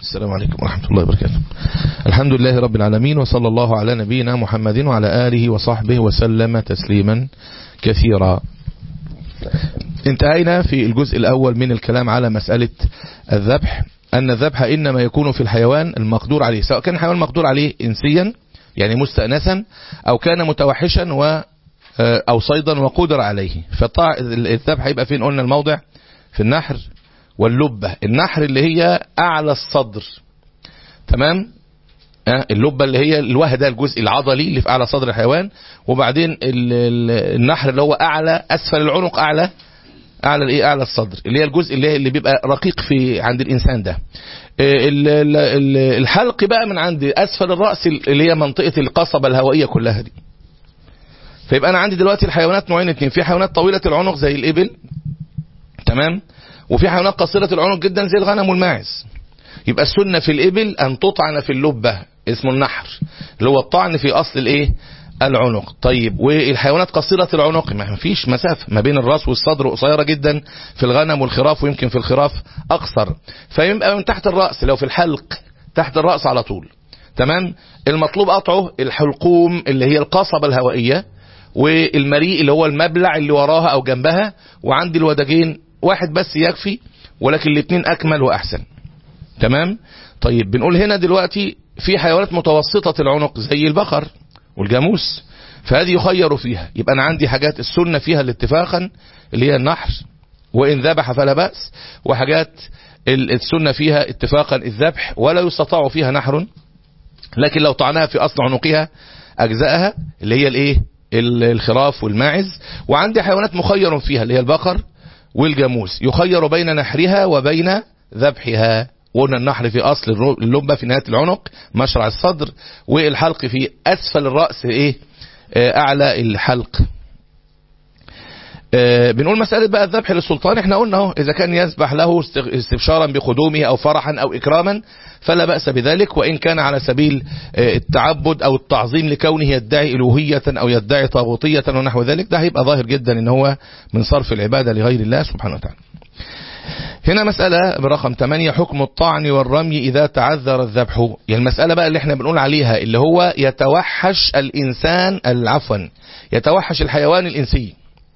السلام عليكم ورحمة الله وبركاته الحمد لله رب العالمين وصلى الله على نبينا محمد وعلى آله وصحبه وسلم تسليما كثيرا انتهينا في الجزء الأول من الكلام على مسألة الذبح أن الذبح إنما يكون في الحيوان المقدور عليه سواء كان الحيوان المقدور عليه إنسيا يعني مستأنسا أو كان متوحشا و أو صيدا وقدر عليه فالذبح يبقى فين قلنا الموضع في النحر واللبة النحر اللي هي أعلى الصدر تمام اللبة اللي هي الوهدة الجزء العضلي اللي في أعلى صدر الحيوان وبعدين النحر اللي هو أعلى أسفل العنق أعلى أعلى الإيه أعلى الصدر اللي هي الجزء اللي, اللي بيبقى رقيق في عند الإنسان ده الحلق بقى من عند أسفل الرأس اللي هي منطقة القصبة الهوائية كلها دي فيبقى أنا عندي دلوقتي الحيوانات نوعين اتنين في حيوانات طويلة العنق زي الإبل تمام وفي حيوانات قصيرة العنق جدا زي الغنم والماعز يبقى السنة في الإبل أن تطعن في اللبة اسمه النحر اللي هو الطعن في أصل الإيه العنق طيب والحيوانات قصيرة العنق ما فيش مسافة ما بين الراس والصدر قصيرة جدا في الغنم والخراف ويمكن في الخراف أقصر فيبقى من تحت الرأس لو في الحلق تحت الرأس على طول تمام المطلوب قطعه الحلقوم اللي هي القصبة الهوائية والمريء اللي هو المبلع اللي وراها أو جنبها وعندي الودجين واحد بس يكفي ولكن الاثنين أكمل وأحسن تمام طيب بنقول هنا دلوقتي في حيوانات متوسطة العنق زي البقر والجاموس فهذه يخير فيها يبقى أنا عندي حاجات السنة فيها الاتفاقا اللي هي النحر وإن ذبح فلا بأس وحاجات السنة فيها اتفاقا الذبح ولا يستطاع فيها نحر لكن لو طعناها في أصل عنقها أجزاءها اللي هي الايه الخراف والماعز وعندي حيوانات مخير فيها اللي هي البقر والجاموس يخير بين نحرها وبين ذبحها قلنا النحر في أصل اللبة في نهاية العنق مشرع الصدر والحلق في أسفل الرأس إيه أعلى الحلق بنقول مسألة بقى الذبح للسلطان احنا قلنا اهو إذا كان يذبح له استبشارا بقدومه أو فرحا أو إكراما فلا بأس بذلك وإن كان على سبيل التعبد أو التعظيم لكونه يدعي إلوهية أو يدعي طاغوتية ونحو ذلك ده هيبقى ظاهر جدا ان هو من صرف العبادة لغير الله سبحانه وتعالى هنا مسألة برقم 8 حكم الطعن والرمي إذا تعذر الذبح يعني المسألة بقى اللي احنا بنقول عليها اللي هو يتوحش الإنسان العفوا يتوحش الحيوان الإنسي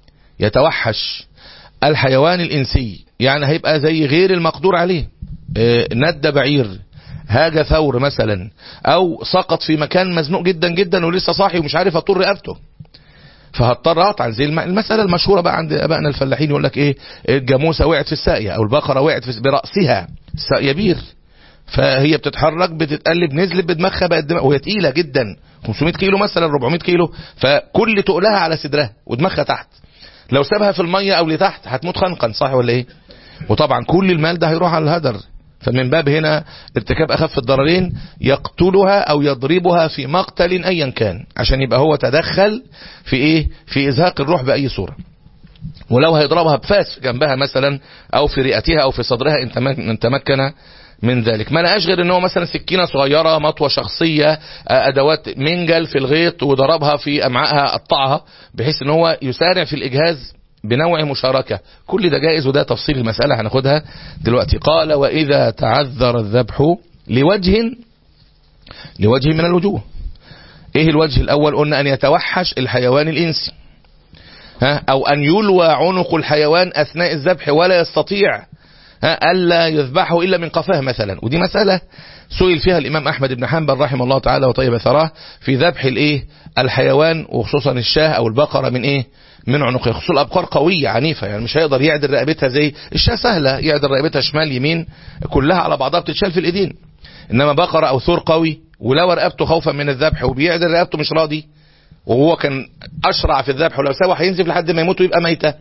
يتوحش الحيوان الإنسي يعني هيبقى زي غير المقدور عليه ند بعير هاج ثور مثلا أو سقط في مكان مزنوق جدا جدا ولسه صاحي ومش عارف أطول رقبته فهضطر اقطع زي المسألة المشهورة بقى عند ابائنا الفلاحين يقول لك ايه الجاموسة وقعت في الساقية او البقرة وقعت في برأسها الساقية بير فهي بتتحرك بتتقلب نزلت بدماغها بقت دماغ وهي تقيلة جدا 500 كيلو مثلا 400 كيلو فكل تقلها على صدرها ودماغها تحت لو سابها في المية او لتحت هتموت خنقا صح ولا ايه وطبعا كل المال ده هيروح على الهدر فمن باب هنا ارتكاب أخف الضررين يقتلها أو يضربها في مقتل أيا كان عشان يبقى هو تدخل في إيه في إزهاق الروح بأي صورة ولو هيضربها بفاس جنبها مثلا أو في رئتها أو في صدرها إن تمكن من ذلك ما لقاش غير ان هو مثلا سكينة صغيرة مطوة شخصية أدوات منجل في الغيط وضربها في أمعائها قطعها بحيث ان هو يسارع في الإجهاز بنوع مشاركة كل ده جائز وده تفصيل المسألة هناخدها دلوقتي قال وإذا تعذر الذبح لوجه لوجه من الوجوه ايه الوجه الاول قلنا ان يتوحش الحيوان الانسي ها او ان يلوى عنق الحيوان اثناء الذبح ولا يستطيع ها الا يذبحه الا من قفاه مثلا ودي مسألة سئل فيها الامام احمد بن حنبل رحمه الله تعالى وطيب ثراه في ذبح الايه الحيوان وخصوصا الشاه او البقرة من ايه من عنقها خصوصا الابقار قوية عنيفة يعني مش هيقدر يعدل رقبتها زي الشاه سهلة يعدل رقبتها شمال يمين كلها على بعضها بتتشال في الايدين انما بقرة او ثور قوي ولو رقبته خوفا من الذبح وبيعدل رقبته مش راضي وهو كان اشرع في الذبح ولو سوى هينزف لحد ما يموت ويبقى ميتة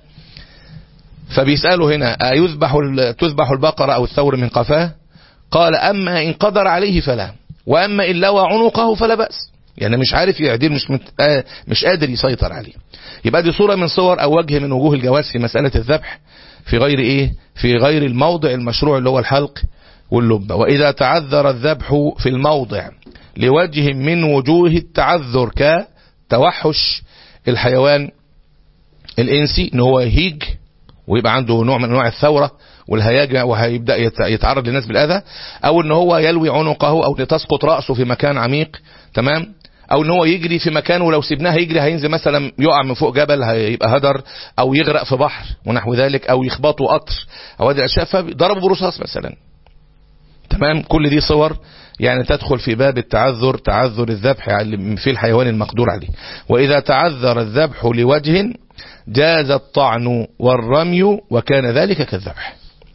فبيسأله هنا أيذبح تذبح البقرة او الثور من قفاه قال اما ان قدر عليه فلا واما ان لوى عنقه فلا بأس يعني مش عارف يعدل مش مت... آه مش قادر يسيطر عليه يبقى دي صورة من صور او وجه من وجوه الجواز في مسألة الذبح في غير ايه في غير الموضع المشروع اللي هو الحلق واللبة واذا تعذر الذبح في الموضع لوجه من وجوه التعذر كتوحش الحيوان الانسي ان هو يهيج ويبقى عنده نوع من انواع الثورة والهياج وهيبدا يت- يتعرض للناس بالاذى او ان هو يلوي عنقه او تسقط راسه في مكان عميق تمام او ان هو يجري في مكان ولو سيبناه هيجري هينزل مثلا يقع من فوق جبل هيبقى هدر او يغرق في بحر ونحو ذلك او يخبطه قطر او هذه الاشياء فضربه برصاص مثلا تمام كل دي صور يعني تدخل في باب التعذر تعذر الذبح في الحيوان المقدور عليه وإذا تعذر الذبح لوجه جاز الطعن والرمي وكان ذلك كالذبح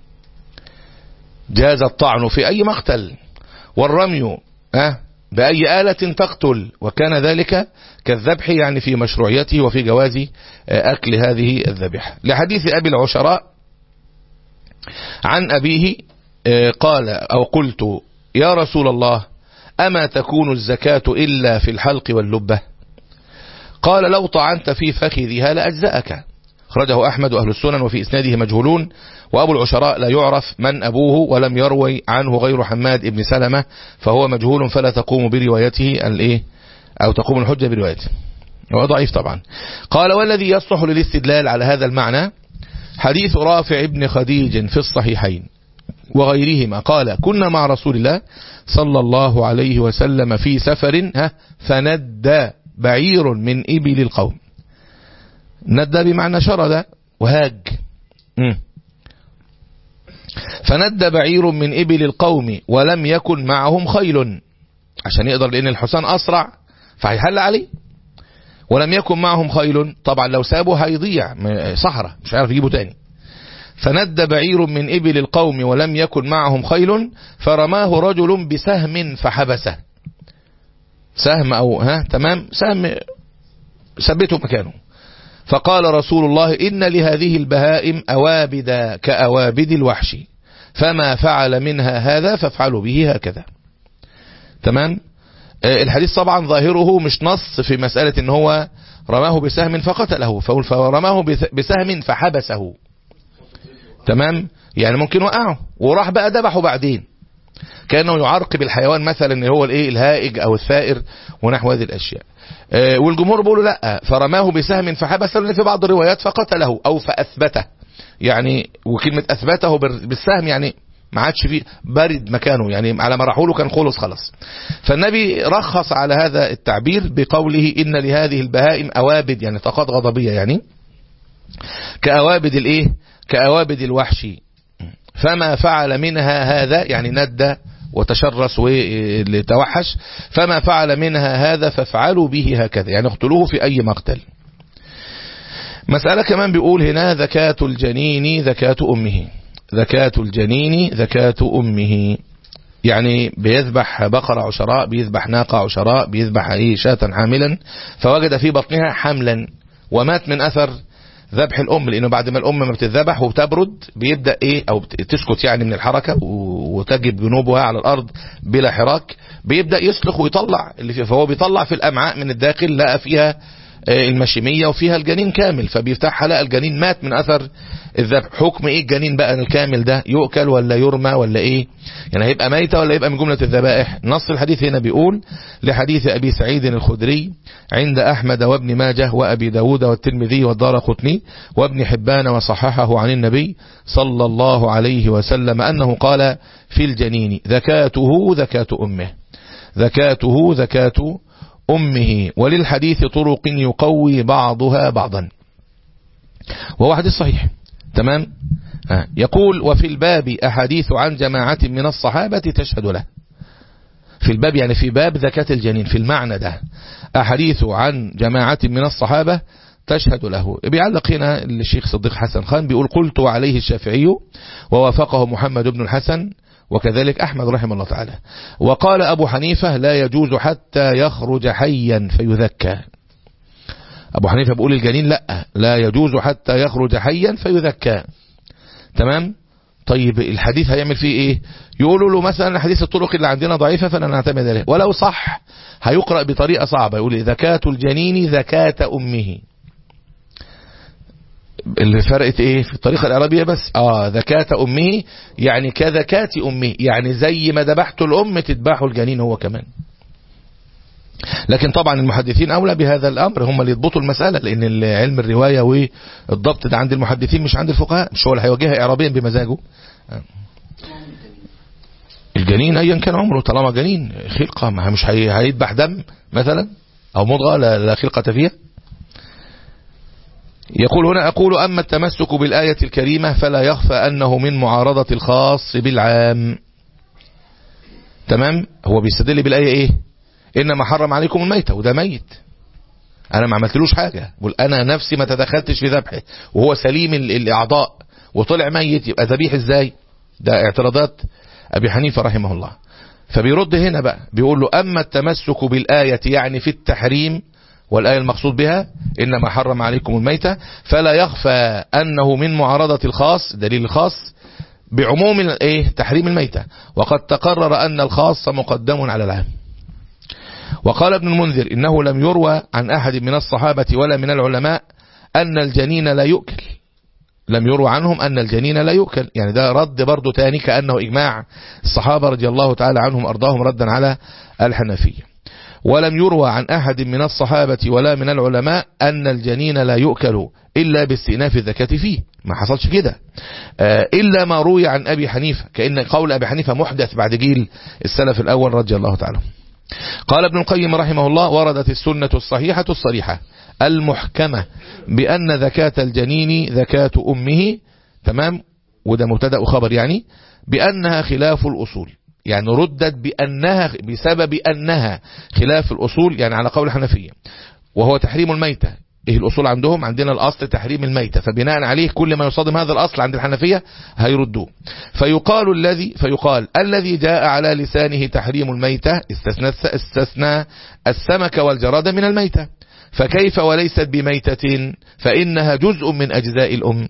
جاز الطعن في أي مقتل والرمي أه بأي آلة تقتل وكان ذلك كالذبح يعني في مشروعيته وفي جواز آه، أكل هذه الذبيحة لحديث أبي العشراء عن أبيه آه، قال أو قلت يا رسول الله أما تكون الزكاة إلا في الحلق واللبة قال لو طعنت في فخذها لأجزأك خرجه أحمد وأهل السنن وفي إسناده مجهولون وأبو العشراء لا يعرف من أبوه ولم يروي عنه غير حماد بن سلمة فهو مجهول فلا تقوم بروايته الإيه أو تقوم الحجة بروايته هو ضعيف طبعا قال والذي يصلح للاستدلال على هذا المعنى حديث رافع بن خديج في الصحيحين وغيرهما قال كنا مع رسول الله صلى الله عليه وسلم في سفر ها فندى بعير من إبل القوم ندى بمعنى شرد وهاج مم. فندى بعير من إبل القوم ولم يكن معهم خيل عشان يقدر لأن الحسان أسرع فهيحل عليه ولم يكن معهم خيل طبعا لو سابه هيضيع م- صحراء مش عارف يجيبه تاني فند بعير من إبل القوم ولم يكن معهم خيل فرماه رجل بسهم فحبسه سهم أو ها تمام سهم ثبته مكانه فقال رسول الله إن لهذه البهائم أوابد كأوابد الوحش فما فعل منها هذا فافعلوا به هكذا تمام آه، الحديث طبعا ظاهره مش نص في مسألة ان هو رماه بسهم فقتله فقل فرماه بث- بسهم فحبسه تمام يعني ممكن وقعه وراح بقى ذبحه بعدين كانه يعرقب الحيوان مثلا اللي هو الايه الهائج او الثائر ونحو هذه الاشياء آه، والجمهور بيقولوا لا فرماه بسهم فحبسه لان في بعض الروايات فقتله او فاثبته يعني وكلمه اثبته بال- بالسهم يعني ما عادش فيه برد مكانه يعني على ما راحوا له كان خلص خلاص فالنبي رخص على هذا التعبير بقوله ان لهذه البهائم اوابد يعني طاقات غضبيه يعني كأوابد الايه كأوابد الوحش فما فعل منها هذا يعني ندى وتشرس وتوحش فما فعل منها هذا فافعلوا به هكذا يعني اقتلوه في أي مقتل مسألة كمان بيقول هنا ذكاة الجنين ذكاة أمه ذكاة الجنين ذكاة أمه يعني بيذبح بقرة عشراء بيذبح ناقة عشراء بيذبح ايه شاة حاملا فوجد في بطنها حملا ومات من أثر ذبح الأم لأنه بعد ما الأم ما بتذبح وبتبرد بيبدأ إيه أو بت- تسكت يعني من الحركة و- وتجب جنوبها على الأرض بلا حراك بيبدأ يسلخ ويطلع اللي فيه فهو بيطلع في الأمعاء من الداخل لقى فيها آه، المشيمية وفيها الجنين كامل فبيفتحها لقى الجنين مات من أثر الذبح حكم إيه الجنين بقى الكامل ده يؤكل ولا يرمى ولا إيه يعني هيبقى ميتة ولا يبقى من جملة الذبائح نص الحديث هنا بيقول لحديث أبي سعيد الخدري عند أحمد وابن ماجه وأبي داود والترمذي والدار قطني وابن حبان وصححه عن النبي صلى الله عليه وسلم أنه قال في الجنين ذكاته ذكاة أمه ذكاته ذكاة أمه وللحديث طرق يقوي بعضها بعضا وهو حديث صحيح تمام آه. يقول وفي الباب أحاديث عن جماعة من الصحابة تشهد له في الباب يعني في باب زكاة الجنين في المعنى ده أحاديث عن جماعة من الصحابة تشهد له بيعلق هنا الشيخ صديق حسن خان بيقول قلت عليه الشافعي ووافقه محمد بن الحسن وكذلك أحمد رحمه الله تعالى وقال أبو حنيفة لا يجوز حتى يخرج حيا فيذكى أبو حنيفة بيقول الجنين لا لا يجوز حتى يخرج حيا فيذكى تمام طيب الحديث هيعمل فيه ايه يقولوا له مثلا حديث الطرق اللي عندنا ضعيفة فلا نعتمد عليه ولو صح هيقرأ بطريقة صعبة يقول ذكاة الجنين ذكاة أمه اللي فرقت ايه في الطريقة العربية بس اه ذكاة امه يعني كذكاة امه يعني زي ما ذبحته الام تذبحه الجنين هو كمان لكن طبعا المحدثين أولى بهذا الأمر هم اللي يضبطوا المسألة لأن علم الرواية والضبط ده عند المحدثين مش عند الفقهاء مش هو اللي هيواجهها إعرابيا بمزاجه الجنين أيا كان عمره طالما جنين خلقة ما مش هيذبح دم مثلا أو مضغة لا خلقة فيها يقول هنا أقول أما التمسك بالآية الكريمة فلا يخفى أنه من معارضة الخاص بالعام تمام هو بيستدل بالآية إيه إنما حرم عليكم الميتة وده ميت أنا ما عملتلوش حاجة بقول أنا نفسي ما تدخلتش في ذبحه وهو سليم الأعضاء وطلع ميت يبقى ذبيح إزاي ده اعتراضات أبي حنيفة رحمه الله فبيرد هنا بقى بيقول له أما التمسك بالآية يعني في التحريم والآية المقصود بها إنما حرم عليكم الميتة فلا يخفى أنه من معارضة الخاص دليل الخاص بعموم الايه تحريم الميتة وقد تقرر أن الخاص مقدم على العام وقال ابن المنذر إنه لم يروى عن أحد من الصحابة ولا من العلماء أن الجنين لا يؤكل لم يروى عنهم أن الجنين لا يؤكل يعني ده رد برضو تاني كأنه إجماع الصحابة رضي الله تعالى عنهم أرضاهم ردا على الحنفية ولم يروى عن أحد من الصحابة ولا من العلماء أن الجنين لا يؤكل إلا باستئناف الذكاة فيه ما حصلش كده إلا ما روي عن أبي حنيفة كأن قول أبي حنيفة محدث بعد جيل السلف الأول رضي الله تعالى قال ابن القيم رحمه الله وردت السنة الصحيحة الصريحة المحكمة بأن ذكاة الجنين ذكاة أمه تمام وده مبتدا وخبر يعني بأنها خلاف الأصول يعني ردت بأنها بسبب أنها خلاف الأصول يعني على قول الحنفية وهو تحريم الميتة ايه الأصول عندهم عندنا الأصل تحريم الميتة فبناء عليه كل ما يصادم هذا الأصل عند الحنفية هيردوه فيقال الذي فيقال الذي جاء على لسانه تحريم الميتة استثنى, استثنى السمك والجراد من الميتة فكيف وليست بميتة فإنها جزء من أجزاء الأم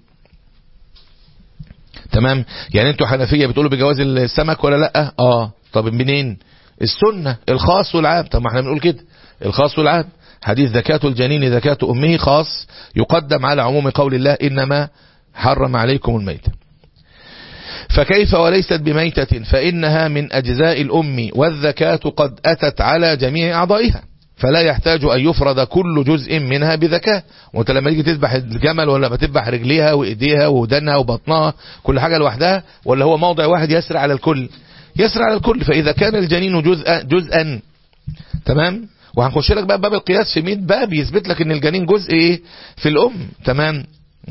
تمام يعني انتوا حنفية بتقولوا بجواز السمك ولا لا اه طب منين السنة الخاص والعام طب ما احنا بنقول كده الخاص والعام حديث زكاة الجنين زكاة أمه خاص يقدم على عموم قول الله إنما حرم عليكم الميتة فكيف وليست بميتة فإنها من أجزاء الأم والذكاة قد أتت على جميع أعضائها فلا يحتاج أن يفرد كل جزء منها بذكاء وانت لما تيجي تذبح الجمل ولا بتذبح رجليها وإيديها ودنها وبطنها كل حاجة لوحدها ولا هو موضع واحد يسرع على الكل يسرع على الكل فإذا كان الجنين جزءا, جزءا تمام وهنخش لك بقى باب القياس في 100 باب يثبت لك ان الجنين جزء ايه في الام تمام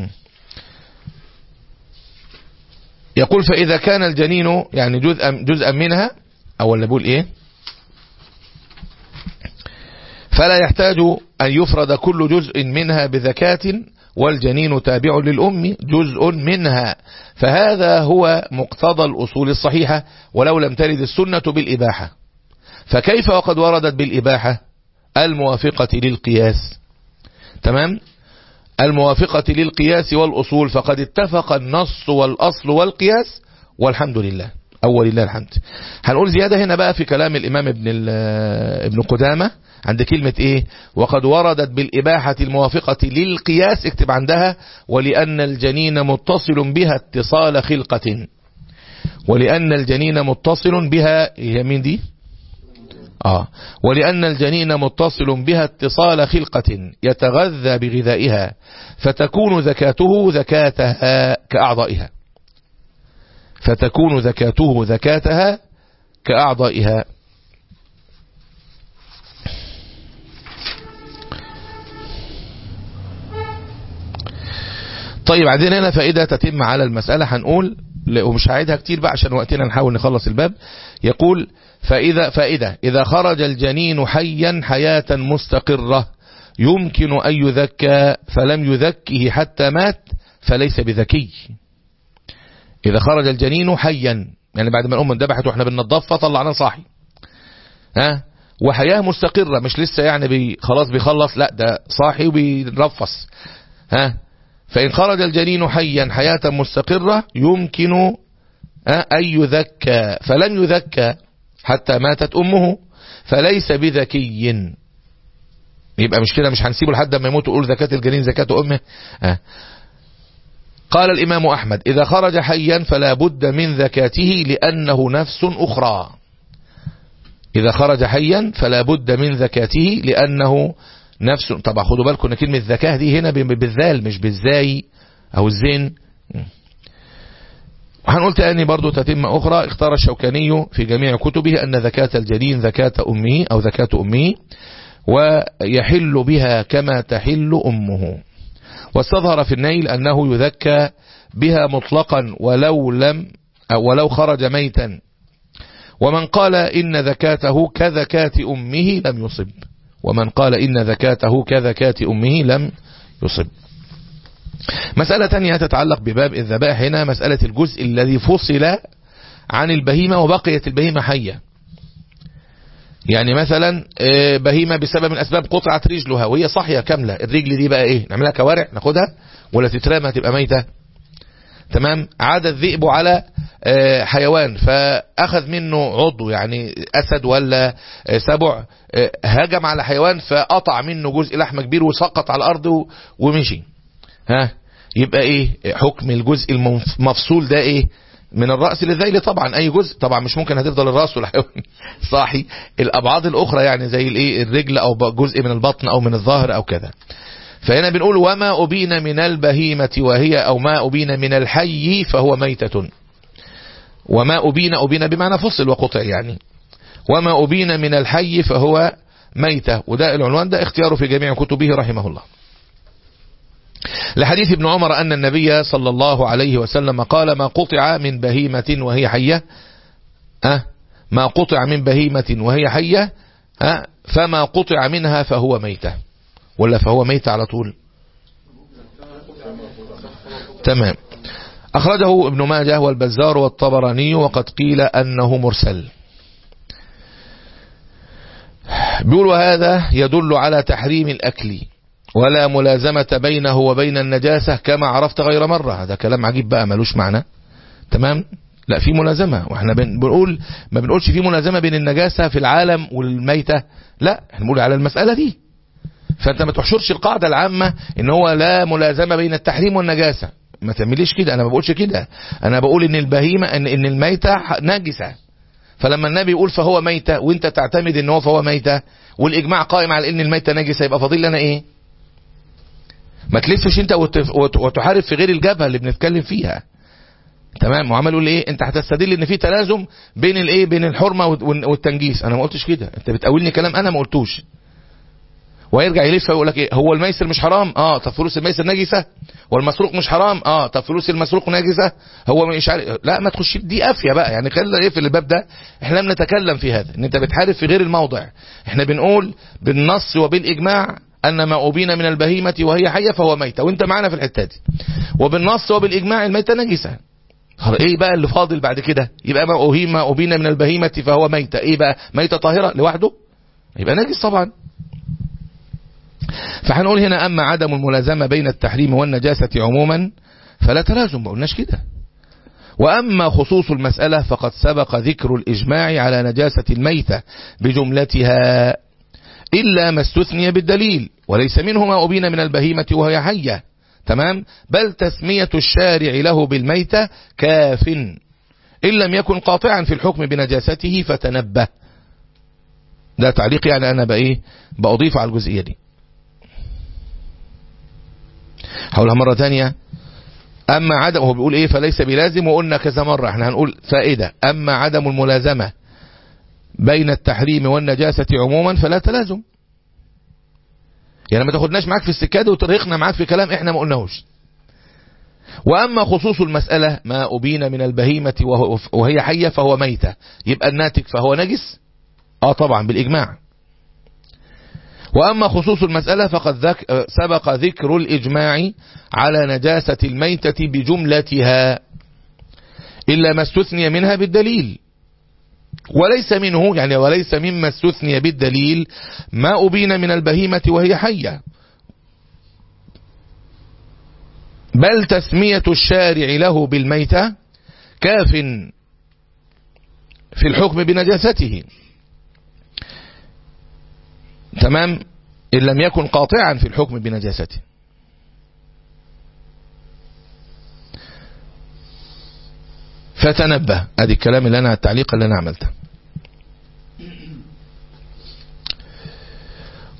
يقول فاذا كان الجنين يعني جزءا جزءا منها او اللي بقول ايه فلا يحتاج ان يفرد كل جزء منها بذكاة والجنين تابع للأم جزء منها فهذا هو مقتضى الأصول الصحيحة ولو لم ترد السنة بالإباحة فكيف وقد وردت بالإباحة الموافقة للقياس تمام الموافقة للقياس والأصول فقد اتفق النص والأصل والقياس والحمد لله أول الله الحمد هنقول زيادة هنا بقى في كلام الإمام ابن, ابن قدامة عند كلمة ايه وقد وردت بالإباحة الموافقة للقياس اكتب عندها ولأن الجنين متصل بها اتصال خلقة ولأن الجنين متصل بها هي مين دي آه ولأن الجنين متصل بها اتصال خلقة يتغذى بغذائها فتكون ذكاته ذكاتها كأعضائها فتكون ذكاته ذكاتها كأعضائها طيب عندنا هنا فائدة تتم على المسألة هنقول ومش هعيدها كتير بقى عشان وقتنا نحاول نخلص الباب يقول فإذا فائدة إذا خرج الجنين حيا حياة مستقرة يمكن أن يذكى فلم يذكه حتى مات فليس بذكي إذا خرج الجنين حيا يعني بعد ما الأم اندبحت وإحنا بننضفها طلعناه صاحي ها وحياة مستقرة مش لسه يعني بي خلاص بيخلص لا ده صاحي وبيرفص ها فإن خرج الجنين حيا حياة مستقرة يمكن أن يذكى فلن يذكى حتى ماتت أمه فليس بذكي يبقى مش كده مش هنسيبه لحد ما يموت ويقول زكاة الجنين زكاة أمه آه. قال الإمام أحمد إذا خرج حيا فلا بد من ذكاته لأنه نفس أخرى إذا خرج حيا فلا بد من زكاته لأنه نفس طبعا خدوا بالكم ان كلمة زكاة دي هنا بالذال مش بالزاي أو الزين وهنقول تاني برضو تتمة أخرى اختار الشوكاني في جميع كتبه أن زكاة الجنين زكاة أمه أو زكاة أمه ويحل بها كما تحل أمه واستظهر في النيل أنه يذكى بها مطلقا ولو لم أو ولو خرج ميتا ومن قال إن زكاته كزكاة أمه لم يصب ومن قال إن زكاته كزكاة أمه لم يصب مسألة تانية تتعلق بباب الذبائح هنا مسألة الجزء الذي فصل عن البهيمة وبقيت البهيمة حية يعني مثلا بهيمة بسبب من أسباب قطعت رجلها وهي صحية كاملة الرجل دي بقى ايه نعملها كوارع ناخدها ولا تترمى تبقى ميتة تمام عاد الذئب على حيوان فأخذ منه عضو يعني أسد ولا سبع هجم على حيوان فقطع منه جزء لحم كبير وسقط على الأرض ومشي ها يبقى ايه حكم الجزء المفصول ده ايه من الرأس للذيل طبعا اي جزء طبعا مش ممكن هتفضل الرأس والحيوان صاحي الابعاد الاخرى يعني زي الايه الرجل او جزء من البطن او من الظهر او كذا فهنا بنقول وما أبين من البهيمة وهي أو ما أبين من الحي فهو ميتة وما أبين أبين بمعنى فصل وقطع يعني وما أبين من الحي فهو ميتة وده العنوان ده اختياره في جميع كتبه رحمه الله لحديث ابن عمر أن النبي صلى الله عليه وسلم قال ما قطع من بهيمة وهي حية أه ما قطع من بهيمة وهي حية أه فما قطع منها فهو ميتة ولا فهو ميت على طول تمام أخرجه ابن ماجه والبزار والطبراني وقد قيل أنه مرسل بيقول هذا يدل على تحريم الأكل ولا ملازمة بينه وبين النجاسة كما عرفت غير مرة هذا كلام عجيب بقى ملوش معنى تمام لا في ملازمة واحنا بنقول ما بنقولش في ملازمة بين النجاسة في العالم والميتة لا احنا بنقول على المسألة دي فانت ما تحشرش القاعدة العامة ان هو لا ملازمة بين التحريم والنجاسة ما تعمليش كده انا ما بقولش كده انا بقول ان البهيمة ان, إن الميتة نجسة فلما النبي يقول فهو ميتة وانت تعتمد ان هو فهو ميتة والاجماع قائم على ان الميتة نجسة يبقى فاضل لنا ايه ما تلفش انت وتحارب في غير الجبهة اللي بنتكلم فيها تمام وعمل يقول ايه انت هتستدل ان في تلازم بين الايه بين الحرمة والتنجيس انا ما قلتش كده انت بتقولني كلام انا ما قلتوش ويرجع يلف ويقول لك ايه هو الميسر مش حرام اه طب فلوس الميسر نجسه والمسروق مش حرام اه طب فلوس المسروق نجسه هو مش عارف لا ما تخش دي قافيه بقى يعني خلينا ايه في الباب ده احنا بنتكلم في هذا ان انت بتحارب في غير الموضع احنا بنقول بالنص وبالاجماع ان ما ابين من البهيمه وهي حيه فهو ميته وانت معانا في الحته دي وبالنص وبالاجماع الميته نجسه ايه بقى اللي فاضل بعد كده يبقى ما أهيم ما أبين من البهيمة فهو ميتة ايه بقى ميتة طاهرة لوحده يبقى نجس طبعا فهنقول هنا أما عدم الملازمة بين التحريم والنجاسة عموما فلا تلازم ما قلناش كده وأما خصوص المسألة فقد سبق ذكر الإجماع على نجاسة الميتة بجملتها إلا ما استثني بالدليل وليس منه ما أبين من البهيمة وهي حية تمام بل تسمية الشارع له بالميتة كاف إن لم يكن قاطعا في الحكم بنجاسته فتنبه ده تعليق يعني أنا بإيه بأضيف على الجزئية دي حولها مرة تانية أما عدم هو بيقول إيه فليس بلازم وقلنا كذا مرة احنا هنقول فائدة أما عدم الملازمة بين التحريم والنجاسة عموما فلا تلازم يعني ما تاخدناش معاك في السكادة وترهقنا معاك في كلام احنا ما قلناهوش وأما خصوص المسألة ما أبين من البهيمة وهي حية فهو ميتة يبقى الناتج فهو نجس اه طبعا بالإجماع وأما خصوص المسألة فقد ذك سبق ذكر الإجماع على نجاسة الميتة بجملتها إلا ما استثني منها بالدليل وليس منه يعني وليس مما استثني بالدليل ما أبين من البهيمة وهي حية بل تسمية الشارع له بالميتة كاف في الحكم بنجاسته تمام إن لم يكن قاطعا في الحكم بنجاسته فتنبه ادي الكلام اللي انا التعليق اللي انا عملته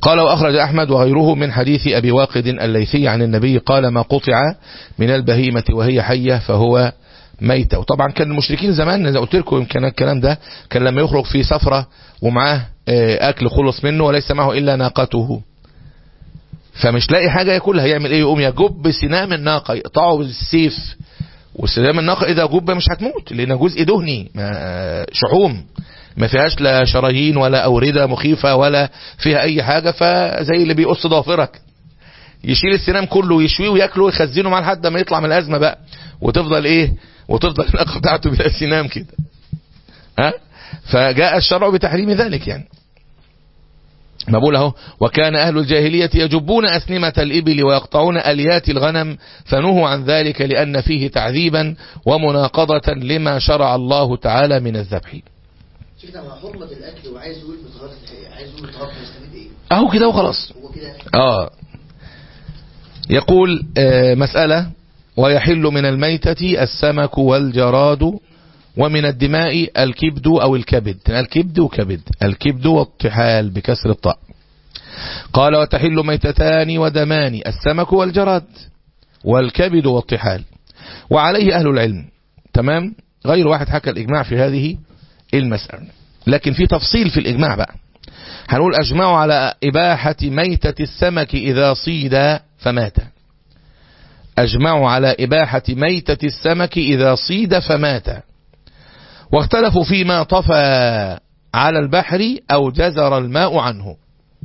قال وأخرج أحمد وغيره من حديث أبي واقد الليثي عن النبي قال ما قطع من البهيمة وهي حية فهو ميتة وطبعا كان المشركين زمان زي قلت لكم يمكن الكلام ده كان لما يخرج في سفرة ومعاه أكل خلص منه وليس معه إلا ناقته فمش لاقي حاجة ياكلها يعمل ايه يقوم يجب سنام الناقة يقطعه بالسيف وسنام الناقة اذا جب مش هتموت لان جزء دهني شحوم ما فيهاش لا شرايين ولا أوردة مخيفة ولا فيها أي حاجة فزي اللي بيقص ضافرك يشيل السنام كله ويشويه وياكله ويخزنه معاه لحد ما يطلع من الأزمة بقى وتفضل إيه وتفضل النقة بتاعته بلا سنام كده ها فجاء الشرع بتحريم ذلك يعني ما بقول اهو وكان أهل الجاهلية يجبون أسنمة الإبل ويقطعون أليات الغنم فنهوا عن ذلك لأن فيه تعذيبا ومناقضة لما شرع الله تعالى من الذبح شفنا مع حرمة الأكل وعايز يقول متغرب عايز يقول متغرب يستفيد إيه؟ اهو كده وخلاص هو كده اه يقول آه مسألة ويحل من الميتة السمك والجراد ومن الدماء الكبد أو الكبد الكبد وكبد الكبد والطحال بكسر الطاء قال وتحل ميتتان ودمان السمك والجراد والكبد والطحال وعليه أهل العلم تمام غير واحد حكى الإجماع في هذه المسألة لكن في تفصيل في الإجماع بقى هنقول أجمعوا على إباحة ميتة السمك إذا صيد فمات أجمعوا على إباحة ميتة السمك إذا صيد فمات واختلفوا فيما طفى على البحر أو جزر الماء عنه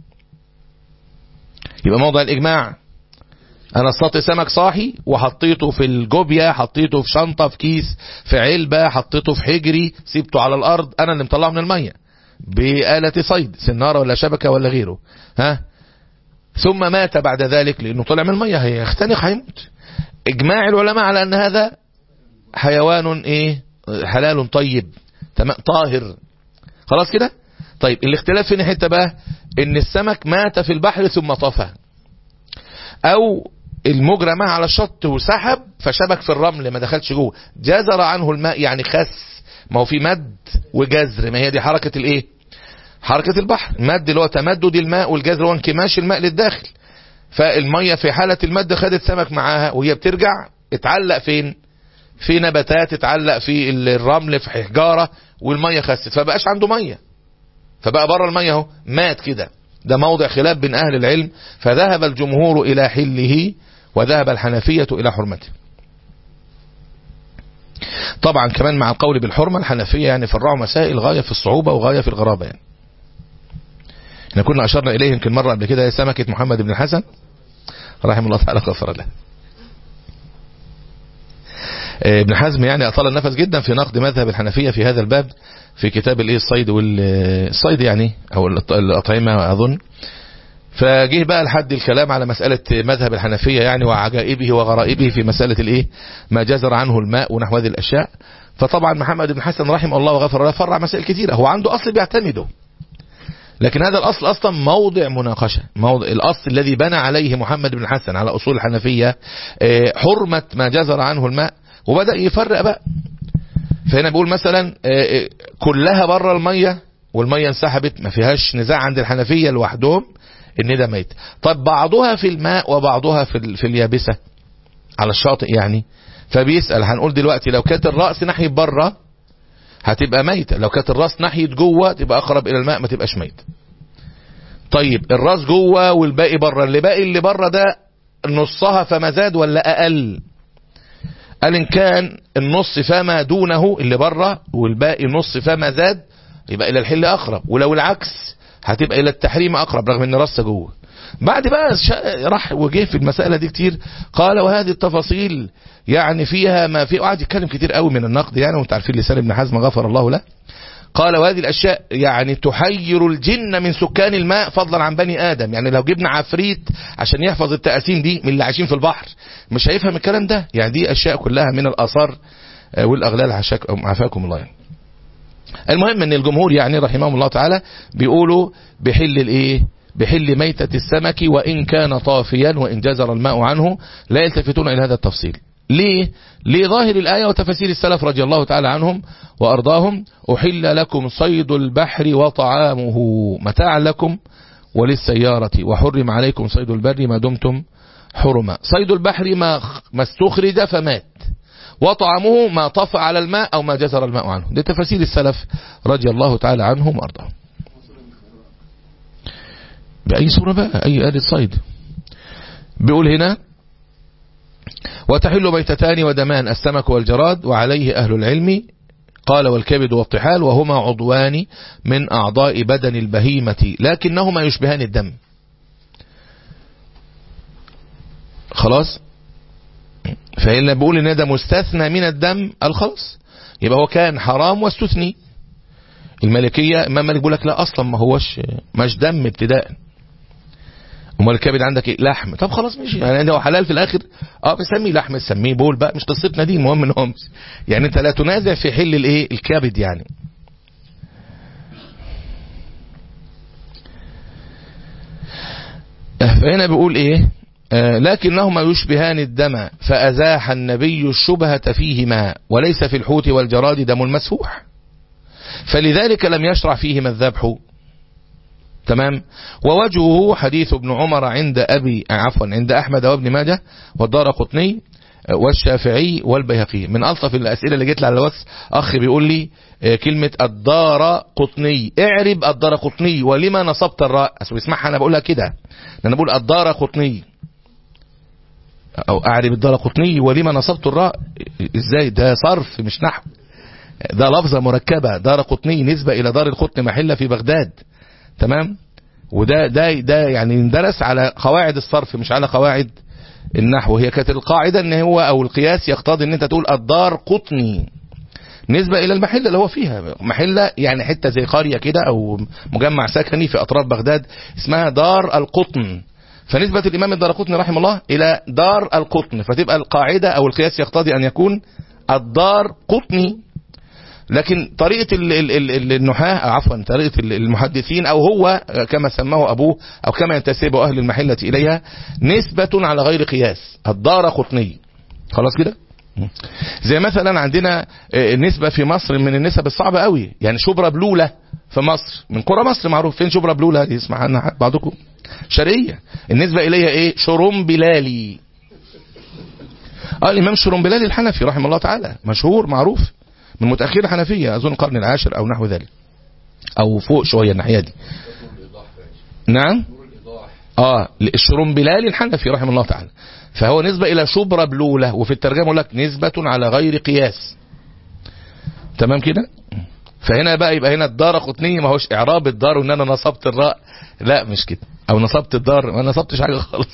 يبقى موضع الإجماع أنا اصطدت سمك صاحي وحطيته في الجوبيا حطيته في شنطة في كيس في علبة حطيته في حجري سيبته على الأرض أنا اللي مطلعه من المية بآلة صيد سنارة ولا شبكة ولا غيره ها ثم مات بعد ذلك لأنه طلع من المية هيختنق هيموت إجماع العلماء على أن هذا حيوان إيه حلال طيب تمام طاهر خلاص كده طيب الاختلاف فين حته بقى ان السمك مات في البحر ثم طفى او المجرى معه على الشط وسحب فشبك في الرمل ما دخلش جوه جزر عنه الماء يعني خس ما هو في مد وجزر ما هي دي حركة الايه حركة البحر مد اللي هو تمدد الماء والجزر هو انكماش الماء للداخل فالمية في حالة المد خدت سمك معاها وهي بترجع اتعلق فين في نباتات اتعلق في الرمل في حجارة والمية خست فبقاش عنده مية فبقى بره المية اهو مات كده ده موضع خلاف بين أهل العلم فذهب الجمهور إلى حله وذهب الحنفية إلى حرمته طبعا كمان مع القول بالحرمة الحنفية يعني فرعوا مسائل غاية في الصعوبة وغاية في الغرابة يعني احنا كنا أشرنا إليه يمكن مرة قبل كده سمكة محمد بن الحسن رحمه الله تعالى غفر له ابن حزم يعني أطال النفس جدا في نقد مذهب الحنفية في هذا الباب في كتاب الايه الصيد والصيد يعني او الأطعمة أظن فجه بقى لحد الكلام على مسألة مذهب الحنفية يعني وعجائبه وغرائبه في مسألة الايه ما جزر عنه الماء ونحو هذه الأشياء فطبعا محمد بن حسن رحمه الله وغفر له فرع مسائل كثيرة هو عنده أصل بيعتمده لكن هذا الأصل أصلا موضع مناقشة موضع الأصل الذي بنى عليه محمد بن حسن على أصول الحنفية حرمة ما جزر عنه الماء وبدأ يفرق بقى فهنا بيقول مثلا كلها بره المية والمية انسحبت ما فيهاش نزاع عند الحنفية لوحدهم ان ده ميت طب بعضها في الماء وبعضها في, في اليابسة على الشاطئ يعني فبيسأل هنقول دلوقتي لو كانت الرأس ناحية بره هتبقى ميتة لو كانت الراس ناحية جوه تبقى أقرب إلى الماء ما تبقاش ميت طيب الراس جوه والباقي بره اللي باقي اللي بره ده نصها فما زاد ولا أقل قال إن كان النص فما دونه اللي بره والباقي نص فما زاد يبقى إلى الحل أقرب ولو العكس هتبقى إلى التحريم أقرب رغم إن راسه جوه بعد بقى راح وجه في المسألة دي كتير قال وهذه التفاصيل يعني فيها ما في وقعد يتكلم كتير قوي من النقد يعني وانت عارفين لسان ابن حزم غفر الله له قال وهذه الأشياء يعني تحير الجن من سكان الماء فضلا عن بني آدم يعني لو جبنا عفريت عشان يحفظ التأسيم دي من اللي عايشين في البحر مش هيفهم الكلام ده يعني دي أشياء كلها من الآثار والأغلال عافاكم الله يعني. المهم ان الجمهور يعني رحمهم الله تعالى بيقولوا بحل الايه بحل ميتة السمك وإن كان طافيا وإن جزر الماء عنه لا يلتفتون إلى هذا التفصيل ليه؟ لظاهر الآية وتفسير السلف رضي الله تعالى عنهم وأرضاهم أحل لكم صيد البحر وطعامه متاعا لكم وللسيارة وحرم عليكم صيد البر ما دمتم حرما صيد البحر ما ما استخرج فمات وطعمه ما طفى على الماء أو ما جزر الماء عنه دي تفاسير السلف رضي الله تعالى عنهم وأرضاهم بأي صورة بقى أي آلة صيد بيقول هنا وتحل ميتتان ودمان السمك والجراد وعليه أهل العلم قال والكبد والطحال وهما عضوان من أعضاء بدن البهيمة لكنهما يشبهان الدم خلاص فإن بيقول إن ده مستثنى من الدم الخلاص يبقى هو كان حرام واستثني الملكية إمام مالك بيقول لك لا أصلا ما هوش مش دم ابتداء امال الكبد عندك ايه لحم طب خلاص ماشي يعني هو حلال في الاخر اه بسميه لحم سميه بول بقى مش قصتنا دي المهم ان هو مش يعني انت لا تنازع في حل الايه الكبد يعني فهنا بيقول ايه آه لكنهما يشبهان الدم فأزاح النبي الشبهة فيهما وليس في الحوت والجراد دم مسفوح فلذلك لم يشرع فيهما الذبح تمام ووجهه حديث ابن عمر عند أبي عفوا عند أحمد وابن ماجه والدار قطني والشافعي والبيهقي من ألطف الأسئلة اللي جت لي على الواتس أخ بيقول لي كلمة الدار قطني اعرب الدار قطني ولما نصبت الراء اسمعها أنا بقولها كده أنا بقول الدار قطني أو أعرب الدار قطني ولما نصبت الراء إزاي ده صرف مش نحو ده لفظة مركبة دار قطني نسبة إلى دار القطن محلة في بغداد تمام وده ده ده يعني اندرس على قواعد الصرف مش على قواعد النحو هي كانت القاعدة ان هو او القياس يقتضي ان انت تقول الدار قطني نسبة الى المحلة اللي هو فيها محلة يعني حتة زي قرية كده او مجمع سكني في اطراف بغداد اسمها دار القطن فنسبة الامام الدار قطني رحمه الله الى دار القطن فتبقى القاعدة او القياس يقتضي ان يكون الدار قطني لكن طريقة النحاة عفوا طريقة المحدثين او هو كما سماه ابوه او كما ينتسب اهل المحلة اليها نسبة على غير قياس الدار قطني خلاص كده زي مثلا عندنا نسبة في مصر من النسب الصعبة قوي يعني شبرا بلولة في مصر من قرى مصر معروف فين شبرا بلولة دي اسمع عنها بعضكم شرقية النسبة اليها ايه شروم بلالي اه الامام شروم بلالي الحنفي رحمه الله تعالى مشهور معروف من متأخر الحنفية أظن القرن العاشر أو نحو ذلك أو فوق شوية الناحية دي نعم اه الشرم بلال الحنفي رحمه الله تعالى فهو نسبة إلى شبرا بلولة وفي الترجمة يقول لك نسبة على غير قياس تمام كده فهنا بقى يبقى هنا الدار قطنية ما هوش إعراب الدار وإن أنا نصبت الراء لا مش كده أو نصبت الدار ما نصبتش حاجة خالص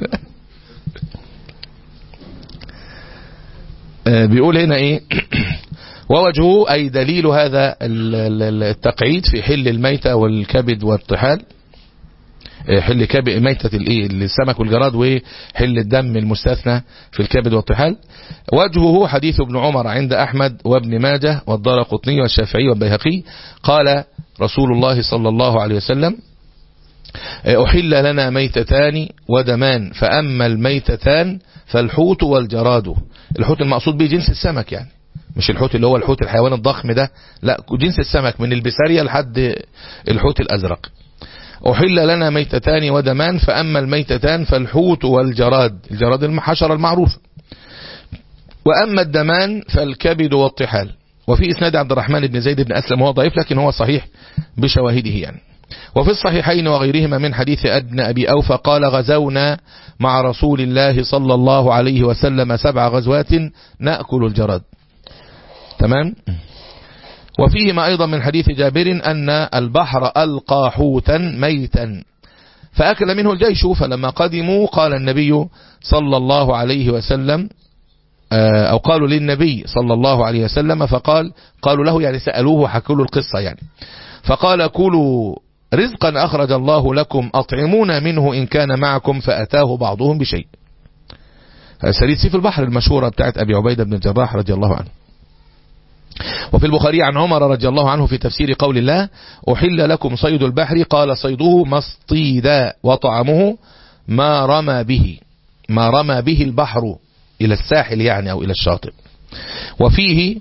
بيقول هنا ايه ووجهه أي دليل هذا التقعيد في حل الميتة والكبد والطحال حل كبد ميتة الايه السمك والجراد وحل الدم المستثنى في الكبد والطحال وجهه حديث ابن عمر عند أحمد وابن ماجه والدار قطني والشافعي والبيهقي قال رسول الله صلى الله عليه وسلم أحل لنا ميتتان ودمان فأما الميتتان فالحوت والجراد الحوت المقصود به جنس السمك يعني مش الحوت اللي هو الحوت الحيوان الضخم ده لا جنس السمك من البسارية لحد الحوت الأزرق أحل لنا ميتتان ودمان فأما الميتتان فالحوت والجراد الجراد الحشرة المعروفة وأما الدمان فالكبد والطحال وفي إسناد عبد الرحمن بن زيد بن أسلم هو ضعيف لكن هو صحيح بشواهده يعني وفي الصحيحين وغيرهما من حديث أدن أبي أوفى قال غزونا مع رسول الله صلى الله عليه وسلم سبع غزوات نأكل الجراد تمام وفيهما أيضا من حديث جابر أن البحر ألقى حوتا ميتا فأكل منه الجيش فلما قدموا قال النبي صلى الله عليه وسلم أو قالوا للنبي صلى الله عليه وسلم فقال قالوا له يعني سألوه حكوا له القصة يعني فقال كلوا رزقا أخرج الله لكم أطعمون منه إن كان معكم فأتاه بعضهم بشيء سريد سيف البحر المشهورة بتاعت أبي عبيدة بن الجراح رضي الله عنه وفي البخاري عن عمر رضي الله عنه في تفسير قول الله أحل لكم صيد البحر قال صيده ما اصطيدا وطعمه ما رمى به ما رمى به البحر إلى الساحل يعني أو إلى الشاطئ وفيه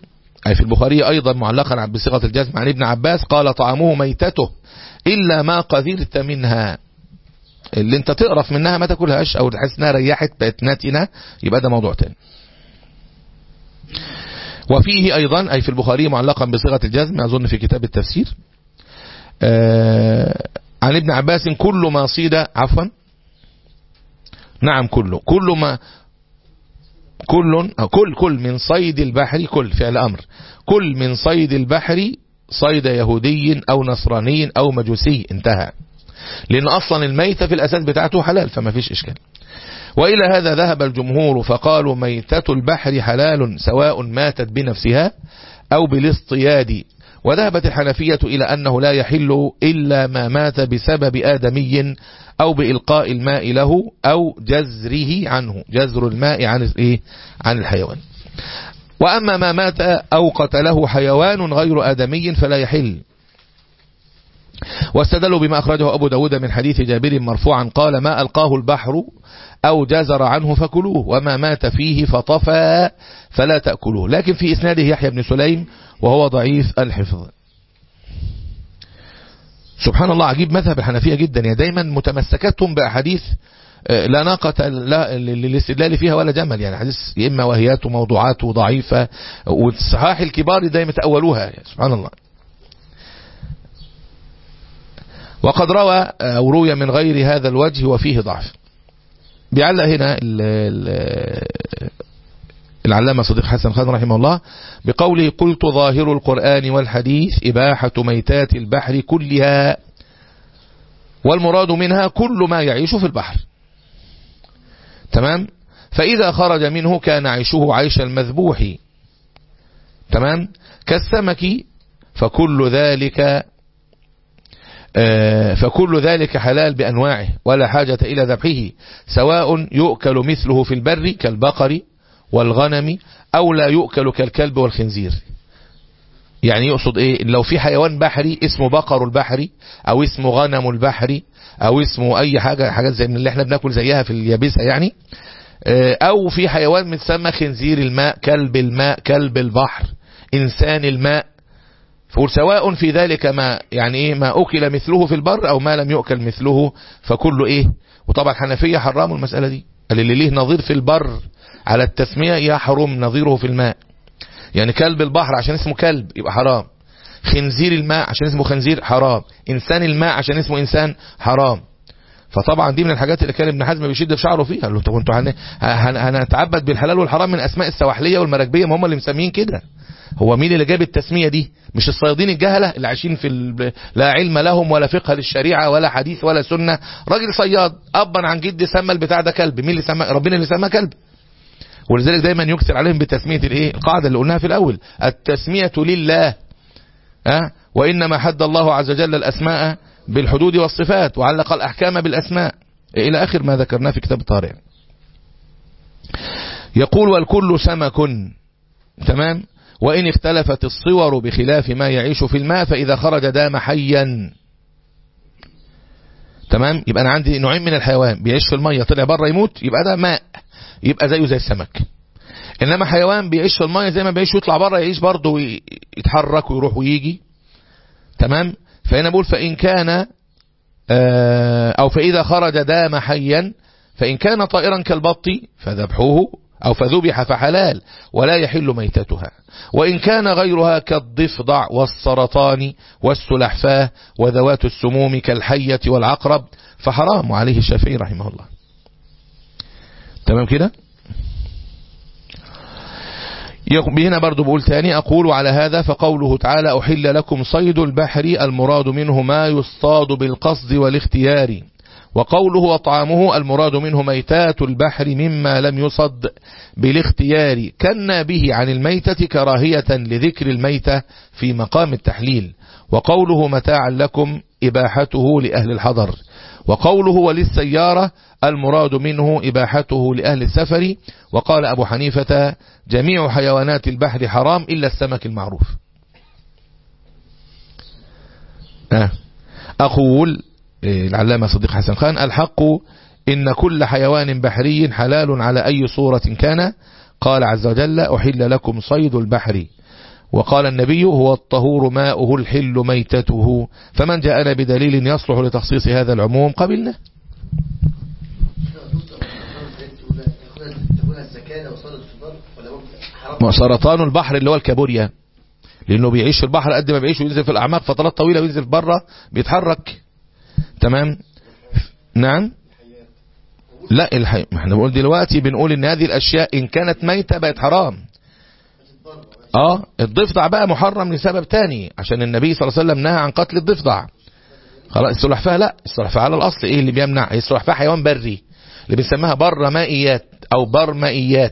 أي في البخاري أيضا معلقا بصيغة الجزم عن ابن عباس قال طعامه ميتته إلا ما قذرت منها اللي انت تقرف منها ما تاكلهاش او تحس انها ريحت بقت ناتنه يبقى ده موضوع تاني وفيه ايضا اي في البخاري معلقا بصيغه الجزم اظن في كتاب التفسير آه عن ابن عباس كل ما صيد عفوا نعم كله كل ما كل أو كل كل من صيد البحر كل فعل امر كل من صيد البحر صيد يهودي او نصراني او مجوسي انتهى لأن أصلا الميتة في الأساس بتاعته حلال فما فيش إشكال وإلى هذا ذهب الجمهور فقالوا ميتة البحر حلال سواء ماتت بنفسها أو بالاصطياد وذهبت الحنفية إلى أنه لا يحل إلا ما مات بسبب آدمي أو بإلقاء الماء له أو جزره عنه جزر الماء عن إيه؟ عن الحيوان وأما ما مات أو قتله حيوان غير آدمي فلا يحل واستدلوا بما أخرجه أبو داود من حديث جابر مرفوعا قال ما ألقاه البحر أو جزر عنه فكلوه وما مات فيه فطفى فلا تأكلوه لكن في إسناده يحيى بن سليم وهو ضعيف الحفظ سبحان الله عجيب مذهب الحنفية جدا يعني دايما متمسكتهم بأحاديث لا ناقة للاستدلال فيها ولا جمل يعني حديث إما وهيات وموضوعات ضعيفة والصحاح الكبار دايما تأولوها يعني سبحان الله وقد روى أو روي من غير هذا الوجه وفيه ضعف بيعلق هنا العلامة صديق حسن خان رحمه الله بقوله قلت ظاهر القرآن والحديث إباحة ميتات البحر كلها والمراد منها كل ما يعيش في البحر تمام فإذا خرج منه كان عيشه عيش المذبوح تمام كالسمك فكل ذلك فكل ذلك حلال بأنواعه ولا حاجة إلى ذبحه سواء يؤكل مثله في البر كالبقر والغنم أو لا يؤكل كالكلب والخنزير يعني يقصد إيه لو في حيوان بحري اسمه بقر البحري أو اسمه غنم البحري أو اسمه أي حاجة حاجات زي من اللي احنا بناكل زيها في اليابسة يعني أو في حيوان متسمى خنزير الماء كلب الماء كلب البحر إنسان الماء فقول سواء في ذلك ما يعني ايه ما اكل مثله في البر او ما لم يؤكل مثله فكله ايه وطبعا الحنفية حرموا المسألة دي قال اللي ليه نظير في البر على التسمية يحرم نظيره في الماء يعني كلب البحر عشان اسمه كلب يبقى حرام خنزير الماء عشان اسمه خنزير حرام انسان الماء عشان اسمه انسان حرام فطبعا دي من الحاجات اللي كان ابن حزم بيشد في شعره فيها قال له طب انتوا هنتعبد بالحلال والحرام من اسماء السواحليه والمراكبيه ما هم اللي مسميين كده هو مين اللي جاب التسمية دي مش الصيادين الجهلة اللي عايشين في ال... لا علم لهم ولا فقه للشريعة ولا حديث ولا سنة راجل صياد أبا عن جد سمى البتاع ده كلب مين اللي سمى ربنا اللي سمى كلب ولذلك دايما يكثر عليهم بتسمية الايه القاعدة اللي قلناها في الأول التسمية لله أه؟ وإنما حد الله عز وجل الأسماء بالحدود والصفات وعلق الأحكام بالأسماء إلى آخر ما ذكرناه في كتاب الطارئ يقول والكل سمك تمام وإن اختلفت الصور بخلاف ما يعيش في الماء فإذا خرج دام حيا تمام يبقى أنا عندي نوعين من الحيوان بيعيش في المية طلع بره يموت يبقى ده ماء يبقى زيه زي السمك إنما حيوان بيعيش في المية زي ما بيعيش ويطلع بره يعيش برضه ويتحرك ويروح ويجي تمام فهنا بقول فإن كان أو فإذا خرج دام حيا فإن كان طائرا كالبط فذبحوه أو فذبح فحلال ولا يحل ميتتها وإن كان غيرها كالضفدع والسرطان والسلحفاة وذوات السموم كالحية والعقرب فحرام عليه الشافعي رحمه الله تمام كده هنا برضو بقول ثاني أقول على هذا فقوله تعالى أحل لكم صيد البحر المراد منه ما يصطاد بالقصد والاختيار وقوله وطعامه المراد منه ميتات البحر مما لم يصد بالاختيار كنا به عن الميتة كراهية لذكر الميتة في مقام التحليل وقوله متاعا لكم إباحته لأهل الحضر وقوله وللسيارة المراد منه إباحته لأهل السفر وقال أبو حنيفة جميع حيوانات البحر حرام إلا السمك المعروف آه. أقول العلامة صديق حسن خان الحق إن كل حيوان بحري حلال على أي صورة كان قال عز وجل أحل لكم صيد البحر وقال النبي هو الطهور ماؤه الحل ميتته فمن جاءنا بدليل يصلح لتخصيص هذا العموم قبلنا تكون الزكاة لو صارت في البر ولا ممكن حرام سرطان البحر اللي هو الكابوريا لانه بيعيش في البحر قد ما بيعيش وينزل في الاعماق فترات طويله وينزل بره بيتحرك تمام نعم لا الحي ما احنا بنقول دلوقتي بنقول ان هذه الاشياء ان كانت ميته بقت حرام اه الضفدع بقى محرم لسبب تاني عشان النبي صلى الله عليه وسلم نهى عن قتل الضفدع خلاص السلحفاه لا السلحفاه على الاصل ايه اللي بيمنع هي السلحفاه حيوان بري اللي بنسميها بر مائيات او بر مائيات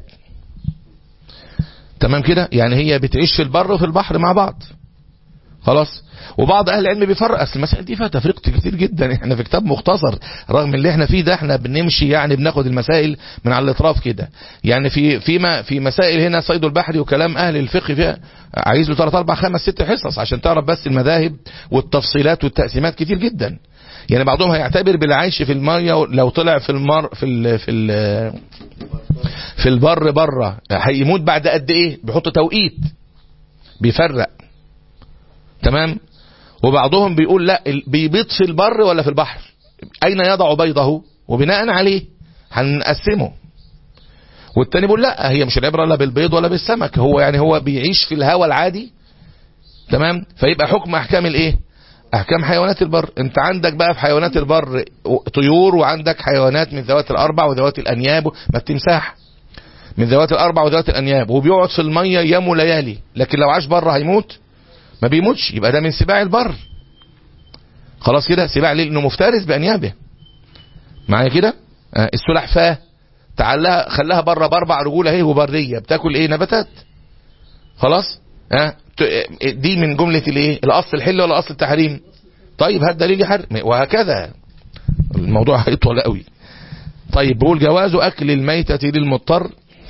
تمام كده يعني هي بتعيش في البر وفي البحر مع بعض خلاص وبعض اهل العلم بيفرق اصل المسائل دي فيها تفريق كتير جدا احنا في كتاب مختصر رغم اللي احنا فيه ده احنا بنمشي يعني بناخد المسائل من على الاطراف كده يعني في فيما في مسائل هنا صيد البحر وكلام اهل الفقه فيها عايز له 3 4 5 6 حصص عشان تعرف بس المذاهب والتفصيلات والتقسيمات كتير جدا يعني بعضهم هيعتبر بالعيش في الميه لو طلع في المر في ال في ال في البر بره هيموت بعد قد ايه بيحط توقيت بيفرق تمام وبعضهم بيقول لا ال- بيبيض في البر ولا في البحر اين يضع بيضه وبناء عليه هنقسمه والتاني بيقول لا هي مش العبره لا بالبيض ولا بالسمك هو يعني هو بيعيش في الهواء العادي تمام فيبقى حكم احكام الايه احكام حيوانات البر انت عندك بقى في حيوانات البر طيور وعندك حيوانات من ذوات الاربع وذوات الانياب ما التمساح من ذوات الاربع وذوات الانياب وبيقعد في الميه ايام وليالي لكن لو عاش بره هيموت ما بيموتش يبقى ده من سباع البر خلاص كده سباع ليه لانه مفترس بانيابه معايا كده آه السلحفاه تعالها خلاها بره باربع رجول اهي وبريه بتاكل ايه نباتات خلاص ها ت- دي من جمله الايه الاصل الحل ولا اصل التحريم طيب هات دليل يحرم وهكذا الموضوع هيطول قوي طيب بقول جواز اكل الميتة للمضطر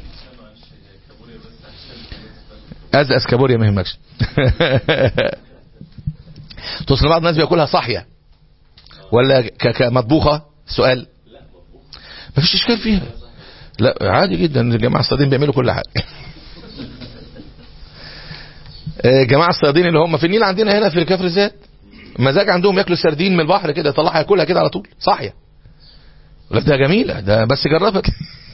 ازأز كابوريا ما يهمكش توصل بعض الناس بياكلها صاحيه ولا ك- كمطبوخه سؤال مفيش اشكال فيها لا عادي جدا الجماعه الصيادين بيعملوا كل حاجه آه، جماعه الصيادين اللي هم في النيل عندنا هنا في كفر الزيت مزاج عندهم ياكلوا سردين من البحر كده يطلعها ياكلها كده على طول صاحيه لا ده جميله ده بس جربت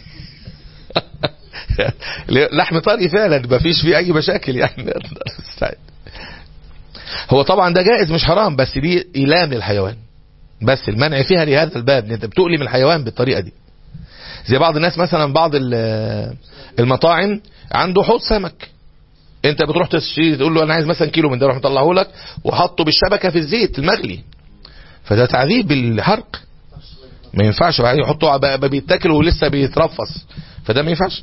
لحم طري فعلا مفيش فيه اي مشاكل يعني استعد. هو طبعا ده جائز مش حرام بس دي ايلام للحيوان بس المنع فيها لهذا الباب إن انت بتؤلم الحيوان بالطريقه دي زي بعض الناس مثلا بعض ال- المطاعم عنده حوض سمك انت بتروح تشتري تقول له انا عايز مثلا كيلو من ده يروح مطلعه لك وحطه بالشبكه في الزيت المغلي فده تعذيب بالحرق ما ينفعش بعدين يحطه بقى بقى بيتاكل ولسه بيترفص فده ما ينفعش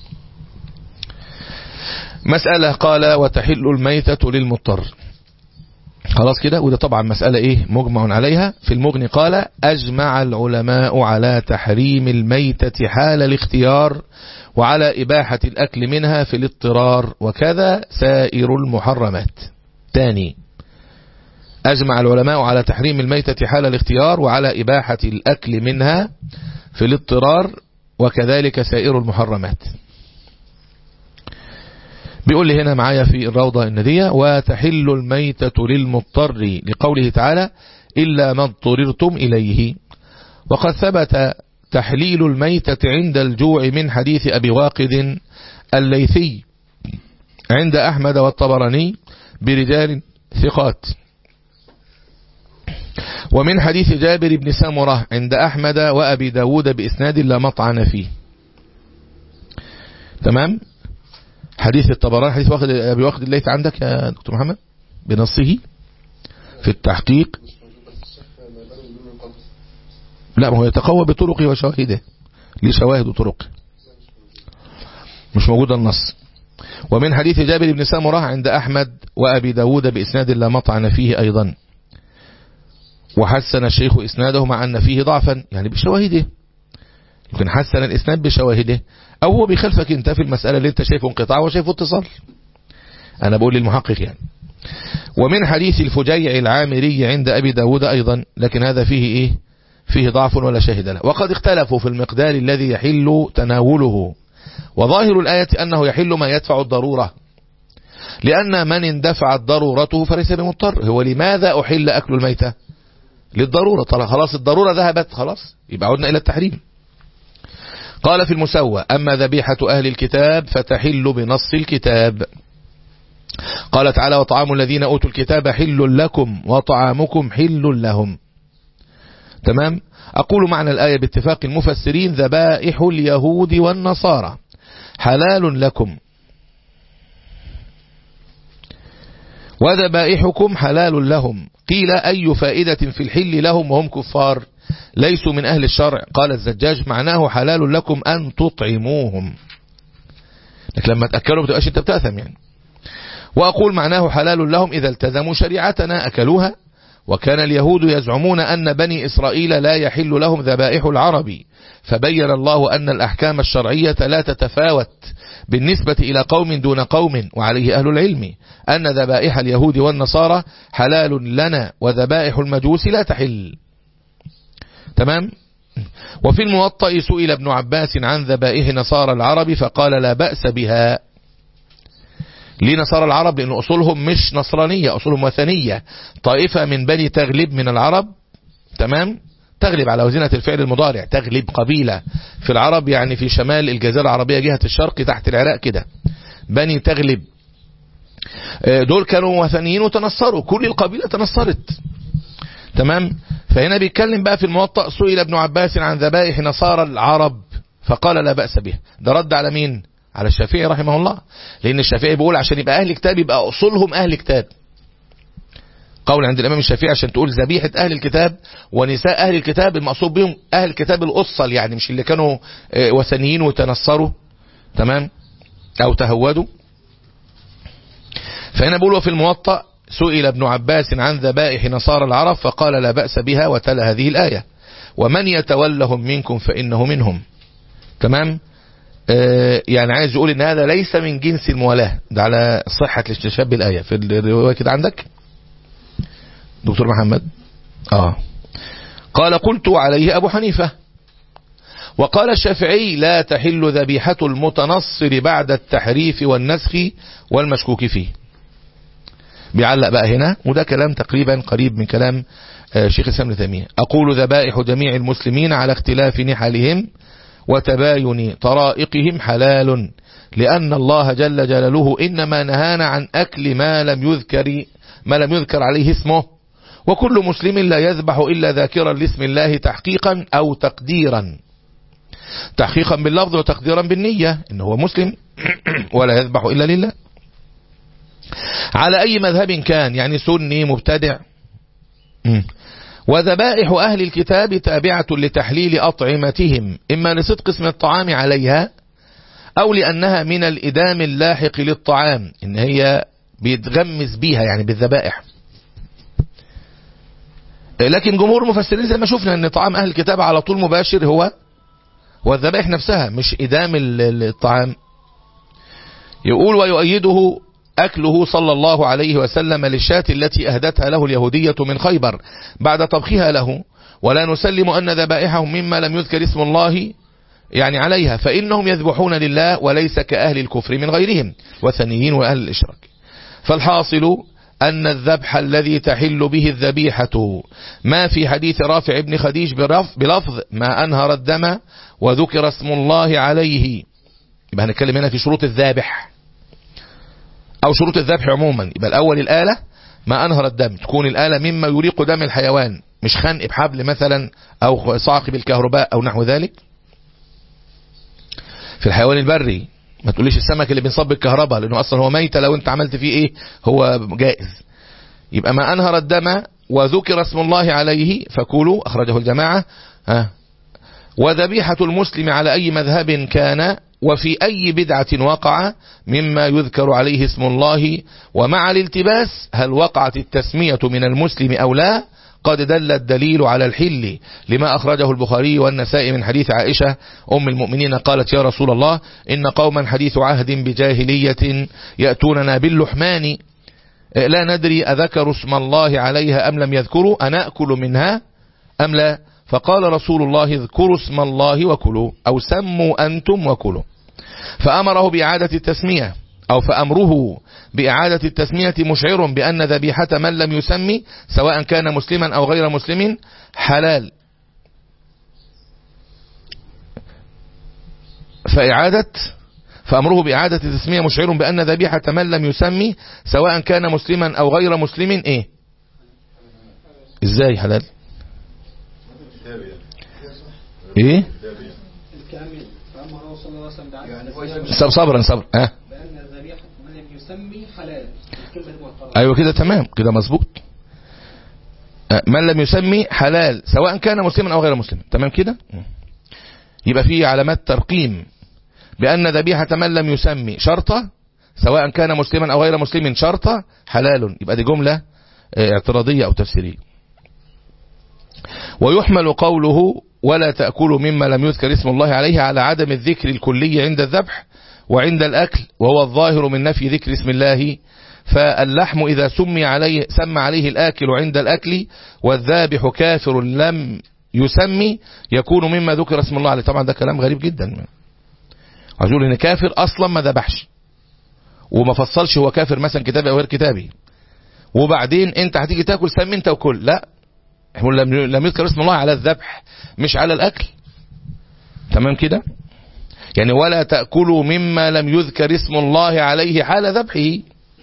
مسألة قال وتحل الميتة للمضطر خلاص كده وده طبعا مسألة ايه مجمع عليها في المغني قال اجمع العلماء على تحريم الميتة حال الاختيار وعلى اباحة الاكل منها في الاضطرار وكذا سائر المحرمات تاني اجمع العلماء على تحريم الميتة حال الاختيار وعلى اباحة الاكل منها في الاضطرار وكذلك سائر المحرمات بيقول لي هنا معايا في الروضة الندية وتحل الميتة للمضطر لقوله تعالى إلا ما اضطررتم إليه وقد ثبت تحليل الميتة عند الجوع من حديث أبي واقد الليثي عند أحمد والطبراني برجال ثقات ومن حديث جابر بن سمرة عند أحمد وأبي داود بإسناد لا مطعن فيه تمام حديث الطبراني حديث واخد ابي واخد الليث عندك يا دكتور محمد بنصه في التحقيق لا ما هو يتقوى بطرقه وشواهده ليه شواهد وطرق مش موجود النص ومن حديث جابر بن سامرة عند أحمد وأبي داود بإسناد لا مطعن فيه أيضا وحسن الشيخ إسناده مع أن فيه ضعفا يعني بشواهده يمكن حسن الإسناد بشواهده أو هو بيخالفك أنت في المسألة اللي أنت شايفه انقطاع وشايفه اتصال أنا بقول للمحقق يعني ومن حديث الفجيع العامري عند أبي داود أيضا لكن هذا فيه إيه فيه ضعف ولا شاهد له وقد اختلفوا في المقدار الذي يحل تناوله وظاهر الآية أنه يحل ما يدفع الضرورة لأن من اندفعت ضرورته فليس بمضطر هو لماذا أحل أكل الميتة للضرورة طلع خلاص الضرورة ذهبت خلاص يبقى عدنا إلى التحريم قال في المسوى أما ذبيحة أهل الكتاب فتحل بنص الكتاب قال تعالى وطعام الذين أوتوا الكتاب حل لكم وطعامكم حل لهم تمام أقول معنى الآية باتفاق المفسرين ذبائح اليهود والنصارى حلال لكم وذبائحكم حلال لهم قيل أي فائدة في الحل لهم وهم كفار ليسوا من أهل الشرع قال الزجاج معناه حلال لكم أن تطعموهم لكن لما تأكلوا بتبقاش انت بتأثم يعني وأقول معناه حلال لهم إذا التزموا شريعتنا أكلوها وكان اليهود يزعمون أن بني إسرائيل لا يحل لهم ذبائح العرب فبين الله أن الأحكام الشرعية لا تتفاوت بالنسبة إلى قوم دون قوم وعليه أهل العلم أن ذبائح اليهود والنصارى حلال لنا وذبائح المجوس لا تحل تمام وفي الموطأ سئل ابن عباس عن ذبائح نصارى العرب فقال لا بأس بها ليه نصارى العرب لأن أصولهم مش نصرانية أصولهم وثنية طائفة من بني تغلب من العرب تمام تغلب على وزنة الفعل المضارع تغلب قبيلة في العرب يعني في شمال الجزيرة العربية جهة الشرق تحت العراق كده بني تغلب دول كانوا وثنيين وتنصروا كل القبيلة تنصرت تمام فهنا بيتكلم بقى في الموطأ سئل ابن عباس عن ذبائح نصارى العرب فقال لا بأس به ده رد على مين على الشافعي رحمه الله لأن الشافعي بيقول عشان يبقى أهل كتاب يبقى أصولهم أهل كتاب قول عند الإمام الشافعي عشان تقول ذبيحة أهل الكتاب ونساء أهل الكتاب المقصود بهم أهل الكتاب الأصل يعني مش اللي كانوا وثنيين وتنصروا تمام أو تهودوا فهنا بقول وفي الموطأ سئل ابن عباس عن ذبائح نصارى العرب فقال لا بأس بها وتلا هذه الآية ومن يتولهم منكم فإنه منهم تمام آه يعني عايز يقول ان هذا ليس من جنس الموالاة ده على صحة الاستشهاد بالآية في الرواية كده عندك دكتور محمد اه قال قلت عليه أبو حنيفة وقال الشافعي لا تحل ذبيحة المتنصر بعد التحريف والنسخ والمشكوك فيه بيعلق بقى هنا وده كلام تقريبا قريب من كلام شيخ الإسلام ابن تيمية أقول ذبائح جميع المسلمين على اختلاف نحلهم وتباين طرائقهم حلال لأن الله جل جلاله إنما نهانا عن أكل ما لم يذكر ما لم يذكر عليه اسمه وكل مسلم لا يذبح إلا ذاكرا لاسم الله تحقيقا أو تقديرا تحقيقا باللفظ وتقديرا بالنية إنه هو مسلم ولا يذبح إلا لله على أي مذهب كان يعني سني مبتدع وذبائح أهل الكتاب تابعة لتحليل أطعمتهم إما لصدق اسم الطعام عليها أو لأنها من الإدام اللاحق للطعام إن هي بيتغمز بيها يعني بالذبائح لكن جمهور المفسرين زي ما شفنا أن طعام أهل الكتاب على طول مباشر هو والذبائح نفسها مش إدام الطعام يقول ويؤيده أكله صلى الله عليه وسلم للشاة التي أهدتها له اليهودية من خيبر بعد طبخها له ولا نسلم أن ذبائحهم مما لم يذكر اسم الله يعني عليها فإنهم يذبحون لله وليس كأهل الكفر من غيرهم وثنيين وأهل الإشراك فالحاصل أن الذبح الذي تحل به الذبيحة ما في حديث رافع بن خديج بلفظ ما أنهر الدم وذكر اسم الله عليه يبقى هنتكلم هنا في شروط الذابح أو شروط الذبح عموما يبقى الأول الآلة ما أنهر الدم تكون الآلة مما يريق دم الحيوان مش خنق بحبل مثلا أو صعق بالكهرباء أو نحو ذلك في الحيوان البري ما تقوليش السمك اللي بينصب بالكهرباء لأنه أصلا هو ميت لو أنت عملت فيه إيه هو جائز يبقى ما أنهر الدم وذكر اسم الله عليه فكلوا أخرجه الجماعة ها وذبيحة المسلم على أي مذهب كان وفي أي بدعة وقع مما يذكر عليه اسم الله ومع الالتباس هل وقعت التسمية من المسلم أو لا قد دل الدليل على الحل لما أخرجه البخاري والنسائي من حديث عائشة أم المؤمنين قالت يا رسول الله إن قوما حديث عهد بجاهلية يأتوننا باللحمان لا ندري أذكروا اسم الله عليها أم لم يذكروا أنأكل منها أم لا فقال رسول الله اذكروا اسم الله وكلوا أو سموا أنتم وكلوا فأمره بإعادة التسمية أو فأمره بإعادة التسمية مشعر بأن ذبيحة من لم يسمي سواء كان مسلما أو غير مسلم حلال فإعادة فأمره بإعادة التسمية مشعر بأن ذبيحة من لم يسمي سواء كان مسلما أو غير مسلم إيه إزاي حلال إيه الكامل فأمره صلى الله عليه وسلم بعد يعني هو يسمي- صب- صبرا صبرا ها بأن ذبيحة من لم يسمي حلال الكلمة المعترضة ايوه كده تمام كده مظبوط آه، من لم يسمي حلال سواء كان مسلما او غير مسلم تمام كده يبقى في علامات ترقيم بان ذبيحه من لم يسمي شرطه سواء كان مسلما او غير مسلم شرطه حلال يبقى دي جمله آه، اعتراضيه او تفسيريه ويحمل قوله ولا تأكلوا مما لم يذكر اسم الله عليه على عدم الذكر الكلي عند الذبح وعند الأكل وهو الظاهر من نفي ذكر اسم الله فاللحم إذا سمي عليه سمى عليه الآكل عند الأكل والذابح كافر لم يسمي يكون مما ذكر اسم الله عليه طبعا ده كلام غريب جدا عايزين ان كافر اصلا ما ذبحش وما فصلش هو كافر مثلا كتابي او غير كتابي وبعدين انت هتيجي تاكل سمي انت وكل لا هو لم لم يذكر اسم الله على الذبح مش على الاكل تمام كده يعني ولا تاكلوا مما لم يذكر اسم الله عليه حال ذبحه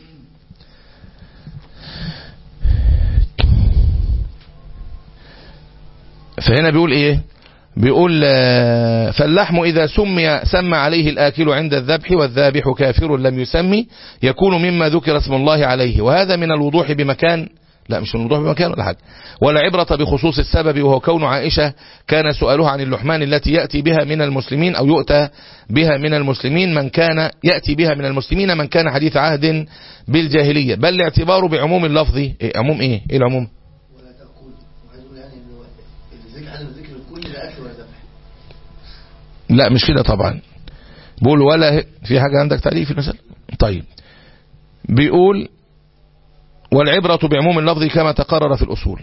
فهنا بيقول ايه بيقول آه، فاللحم إذا سمي سمى عليه الآكل عند الذبح والذابح كافر لم يسمي يكون مما ذكر اسم الله عليه وهذا من الوضوح بمكان لا مش من الوضوح بمكان ولا حاجة ولا عبرة بخصوص السبب وهو كون عائشة كان سؤالها عن اللحمان التي يأتي بها من المسلمين أو يؤتى بها من المسلمين من كان يأتي بها من المسلمين من كان حديث عهد بالجاهلية بل الاعتبار بعموم اللفظ إيه عموم إيه إيه العموم ولا تقول وعايز اقول يعني انه الذكر عن الذكر الكل لا اكل ولا ذبح لا مش كده طبعا بيقول ولا في حاجة عندك تعليق في المسألة طيب بيقول والعبرة بعموم اللفظ كما تقرر في الأصول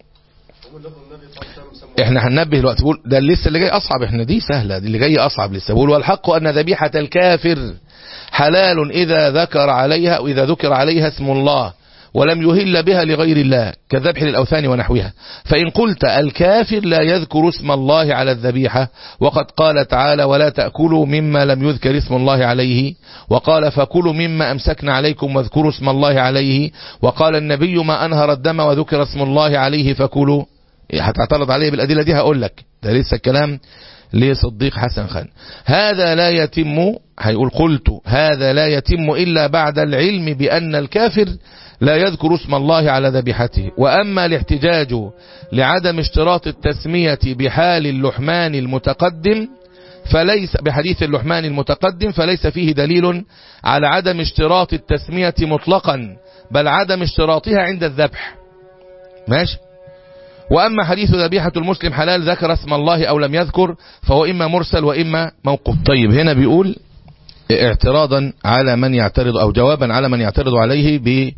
احنا هننبه الوقت بيقول ده لسه اللي جاي اصعب احنا دي سهلة دي اللي جاي اصعب لسه بيقول والحق ان ذبيحة الكافر حلال اذا ذكر عليها او اذا ذكر عليها اسم الله ولم يهل بها لغير الله كالذبح للأوثان ونحوها فإن قلت الكافر لا يذكر اسم الله على الذبيحة وقد قال تعالى ولا تأكلوا مما لم يذكر اسم الله عليه وقال فكلوا مما أمسكنا عليكم واذكروا اسم الله عليه وقال النبي ما أنهر الدم وذكر اسم الله عليه فكلوا هتعترض عليه بالأدلة دي هقول لك ده لسه الكلام لصديق حسن خان هذا لا يتم هيقول قلت هذا لا يتم إلا بعد العلم بأن الكافر لا يذكر اسم الله على ذبيحته وأما الاحتجاج لعدم اشتراط التسمية بحال اللحمان المتقدم فليس بحديث اللحمان المتقدم فليس فيه دليل على عدم اشتراط التسمية مطلقا بل عدم اشتراطها عند الذبح ماشي وأما حديث ذبيحة المسلم حلال ذكر اسم الله أو لم يذكر فهو إما مرسل وإما موقوف طيب هنا بيقول اعتراضا على من يعترض أو جوابا على من يعترض عليه ب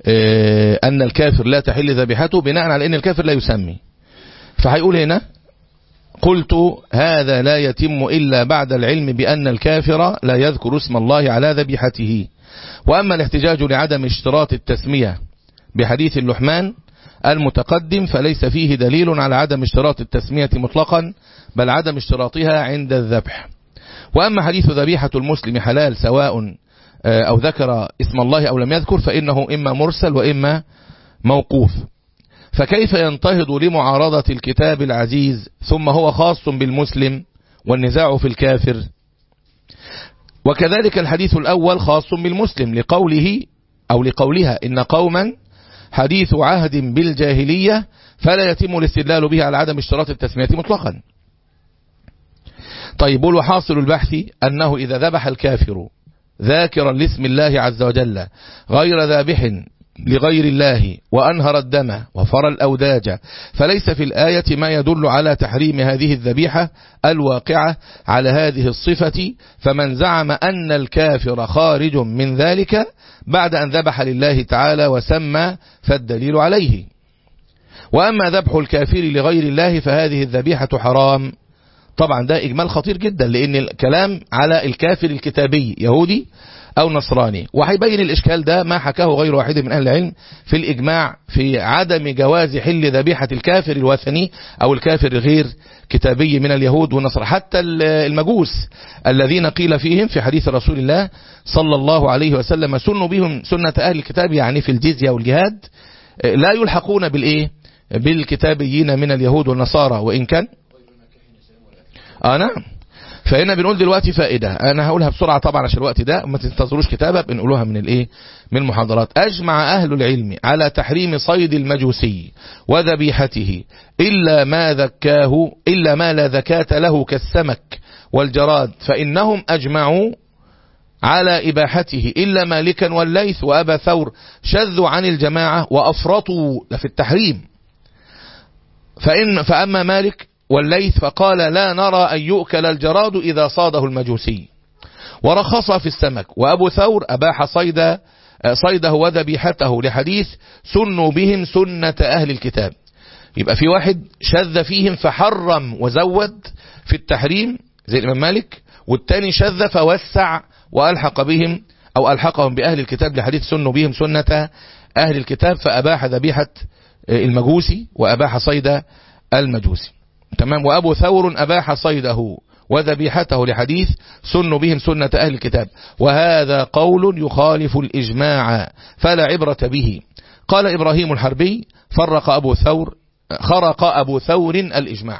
أن الكافر لا تحل ذبيحته بناء على أن الكافر لا يسمي فهيقول هنا قلت هذا لا يتم إلا بعد العلم بأن الكافر لا يذكر اسم الله على ذبيحته وأما الاحتجاج لعدم اشتراط التسمية بحديث اللحمان المتقدم فليس فيه دليل على عدم اشتراط التسمية مطلقا بل عدم اشتراطها عند الذبح وأما حديث ذبيحة المسلم حلال سواء أو ذكر اسم الله أو لم يذكر فإنه إما مرسل وإما موقوف فكيف ينتهض لمعارضة الكتاب العزيز ثم هو خاص بالمسلم والنزاع في الكافر وكذلك الحديث الأول خاص بالمسلم لقوله أو لقولها إن قوما حديث عهد بالجاهلية فلا يتم الاستدلال به على عدم اشتراط التسمية مطلقا طيب وحاصل البحث أنه إذا ذبح الكافر ذاكرا لاسم الله عز وجل غير ذابح لغير الله وأنهر الدم وفر الأوداج فليس في الآية ما يدل على تحريم هذه الذبيحة الواقعة على هذه الصفة فمن زعم أن الكافر خارج من ذلك بعد أن ذبح لله تعالى وسمى فالدليل عليه وأما ذبح الكافر لغير الله فهذه الذبيحة حرام طبعا ده إجمال خطير جدا لأن الكلام على الكافر الكتابي يهودي أو نصراني وهيبين الإشكال ده ما حكاه غير واحد من أهل العلم في الإجماع في عدم جواز حل ذبيحة الكافر الوثني أو الكافر غير كتابي من اليهود والنصارى حتى المجوس الذين قيل فيهم في حديث رسول الله صلى الله عليه وسلم سنوا بهم سنة أهل الكتاب يعني في الجزية والجهاد لا يلحقون بالإيه بالكتابيين من اليهود والنصارى وإن كان آه نعم فهنا بنقول دلوقتي فائدة أنا هقولها بسرعة طبعا عشان الوقت ده ما تنتظروش كتابة بنقولوها من الإيه من المحاضرات أجمع أهل العلم على تحريم صيد المجوسي وذبيحته إلا ما ذكاه إلا ما لا ذكاة له كالسمك والجراد فإنهم أجمعوا على إباحته إلا مالكا والليث وأبا ثور شذوا عن الجماعة وأفرطوا في التحريم فإن فأما مالك والليث فقال لا نرى أن يؤكل الجراد إذا صاده المجوسي ورخص في السمك وأبو ثور أباح صيد صيده وذبيحته لحديث سنوا بهم سنة أهل الكتاب يبقى في واحد شذ فيهم فحرم وزود في التحريم زي الإمام مالك والتاني شذ فوسع وألحق بهم أو ألحقهم بأهل الكتاب لحديث سنوا بهم سنة أهل الكتاب فأباح ذبيحة المجوسي وأباح صيد المجوسي تمام وأبو ثور أباح صيده وذبيحته لحديث سن بهم سنة أهل الكتاب وهذا قول يخالف الإجماع فلا عبرة به قال إبراهيم الحربي فرق أبو ثور خرق أبو ثور الإجماع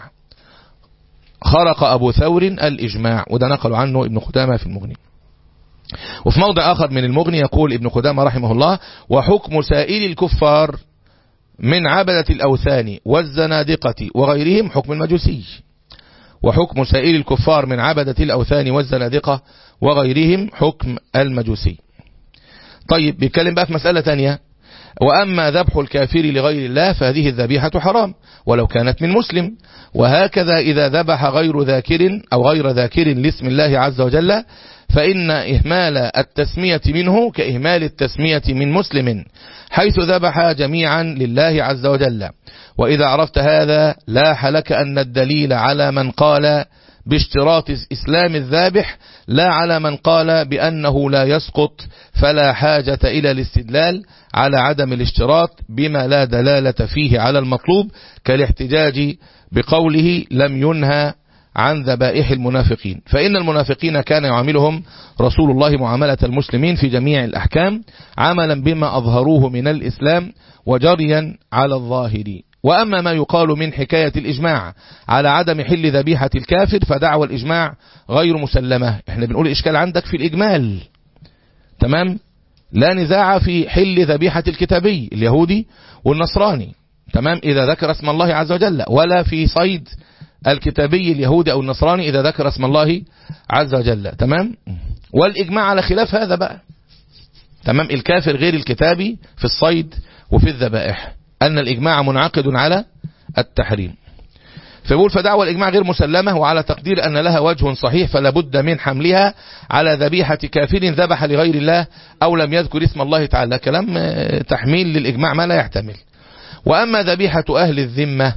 خرق أبو ثور الإجماع وده نقل عنه ابن قدامة في المغني وفي موضع آخر من المغني يقول ابن قدامة رحمه الله وحكم سائل الكفار من عبدة الأوثان والزنادقة وغيرهم حكم المجوسي وحكم سائر الكفار من عبدة الأوثان والزنادقة وغيرهم حكم المجوسي طيب بيتكلم بقى في مسألة تانية وأما ذبح الكافر لغير الله فهذه الذبيحة حرام ولو كانت من مسلم وهكذا إذا ذبح غير ذاكر أو غير ذاكر لاسم الله عز وجل فإن إهمال التسمية منه كإهمال التسمية من مسلم حيث ذبح جميعا لله عز وجل وإذا عرفت هذا لاح لك أن الدليل على من قال باشتراط إسلام الذابح لا على من قال بأنه لا يسقط فلا حاجة إلى الاستدلال على عدم الاشتراط بما لا دلالة فيه على المطلوب كالاحتجاج بقوله لم ينهى عن ذبائح المنافقين فإن المنافقين كان يعاملهم رسول الله معاملة المسلمين في جميع الأحكام عملا بما أظهروه من الإسلام وجريا على الظاهر وأما ما يقال من حكاية الإجماع على عدم حل ذبيحة الكافر فدعوى الإجماع غير مسلمة احنا بنقول إشكال عندك في الإجمال تمام لا نزاع في حل ذبيحة الكتابي اليهودي والنصراني تمام إذا ذكر اسم الله عز وجل ولا في صيد الكتابي اليهودي أو النصراني إذا ذكر اسم الله عز وجل تمام والإجماع على خلاف هذا بقى تمام الكافر غير الكتابي في الصيد وفي الذبائح أن الإجماع منعقد على التحريم فيقول فدعوى الإجماع غير مسلمة وعلى تقدير أن لها وجه صحيح فلا بد من حملها على ذبيحة كافر ذبح لغير الله أو لم يذكر اسم الله تعالى كلام تحميل للإجماع ما لا يحتمل وأما ذبيحة أهل الذمة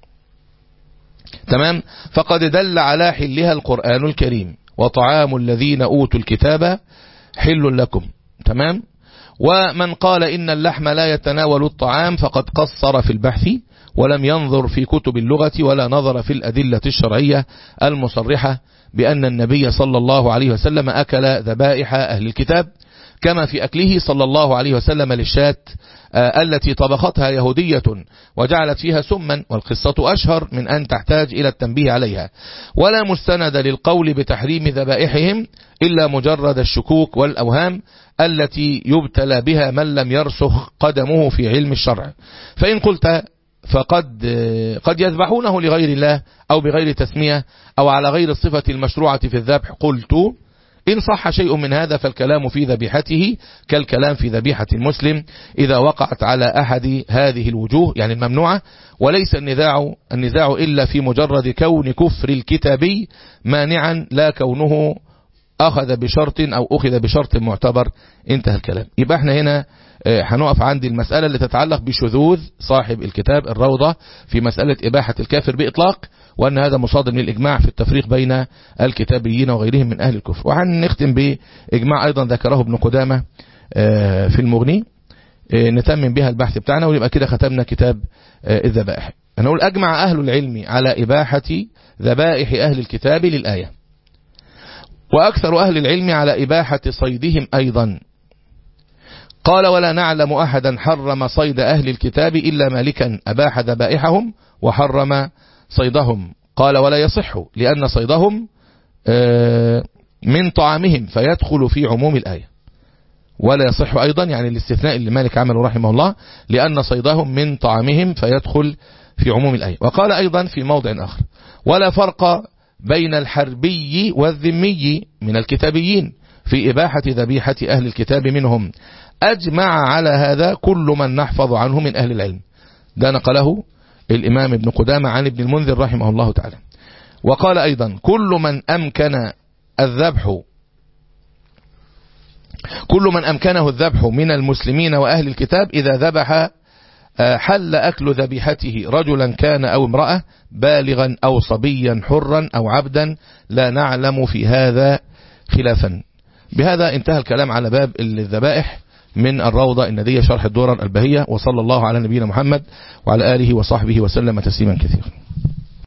تمام فقد دل على حلها القرآن الكريم وطعام الذين أوتوا الكتاب حل لكم تمام ومن قال إن اللحم لا يتناول الطعام فقد قصر في البحث ولم ينظر في كتب اللغة ولا نظر في الأدلة الشرعية المصرحة بأن النبي صلى الله عليه وسلم أكل ذبائح أهل الكتاب كما في أكله صلى الله عليه وسلم للشاة التي طبختها يهودية وجعلت فيها سما والقصة أشهر من أن تحتاج إلى التنبيه عليها ولا مستند للقول بتحريم ذبائحهم إلا مجرد الشكوك والأوهام التي يبتلى بها من لم يرسخ قدمه في علم الشرع فإن قلت فقد قد يذبحونه لغير الله أو بغير تسمية أو على غير الصفة المشروعة في الذبح قلت إن صح شيء من هذا فالكلام في ذبيحته كالكلام في ذبيحة المسلم إذا وقعت على أحد هذه الوجوه يعني الممنوعة وليس النزاع, النزاع إلا في مجرد كون كفر الكتابي مانعا لا كونه أخذ بشرط أو أخذ بشرط معتبر انتهى الكلام يبقى احنا هنا آه، هنقف عند المسألة اللي تتعلق بشذوذ صاحب الكتاب الروضة في مسألة إباحة الكافر بإطلاق وأن هذا مصادم للإجماع في التفريق بين الكتابيين وغيرهم من أهل الكفر وهنختم بإجماع أيضا ذكره ابن قدامة آه، في المغني آه، نتمم بها البحث بتاعنا ويبقى كده ختمنا كتاب آه، الذبائح هنقول أجمع أهل العلم على إباحة ذبائح أهل الكتاب للآية وأكثر أهل العلم على إباحة صيدهم أيضا قال ولا نعلم أحدا حرم صيد أهل الكتاب إلا مالكا أباح ذبائحهم وحرم صيدهم قال ولا يصح لأن صيدهم آه، من طعامهم فيدخل في عموم الآية ولا يصح أيضا يعني الاستثناء اللي مالك عمله رحمه الله لأن صيدهم من طعامهم فيدخل في عموم الآية وقال أيضا في موضع آخر ولا فرق بين الحربي والذمي من الكتابيين في إباحة ذبيحة أهل الكتاب منهم أجمع على هذا كل من نحفظ عنه من أهل العلم ده نقله الإمام ابن قدامة عن ابن المنذر رحمه الله تعالى وقال أيضا كل من أمكن الذبح كل من أمكنه الذبح من المسلمين وأهل الكتاب إذا ذبح آه، حل أكل ذبيحته رجلا كان أو امرأة بالغا أو صبيا حرا أو عبدا لا نعلم في هذا خلافا بهذا انتهى الكلام على باب الذبائح من الروضة الندية شرح الدورة البهية وصلى الله على نبينا محمد وعلى آله وصحبه وسلم تسليما كثيرا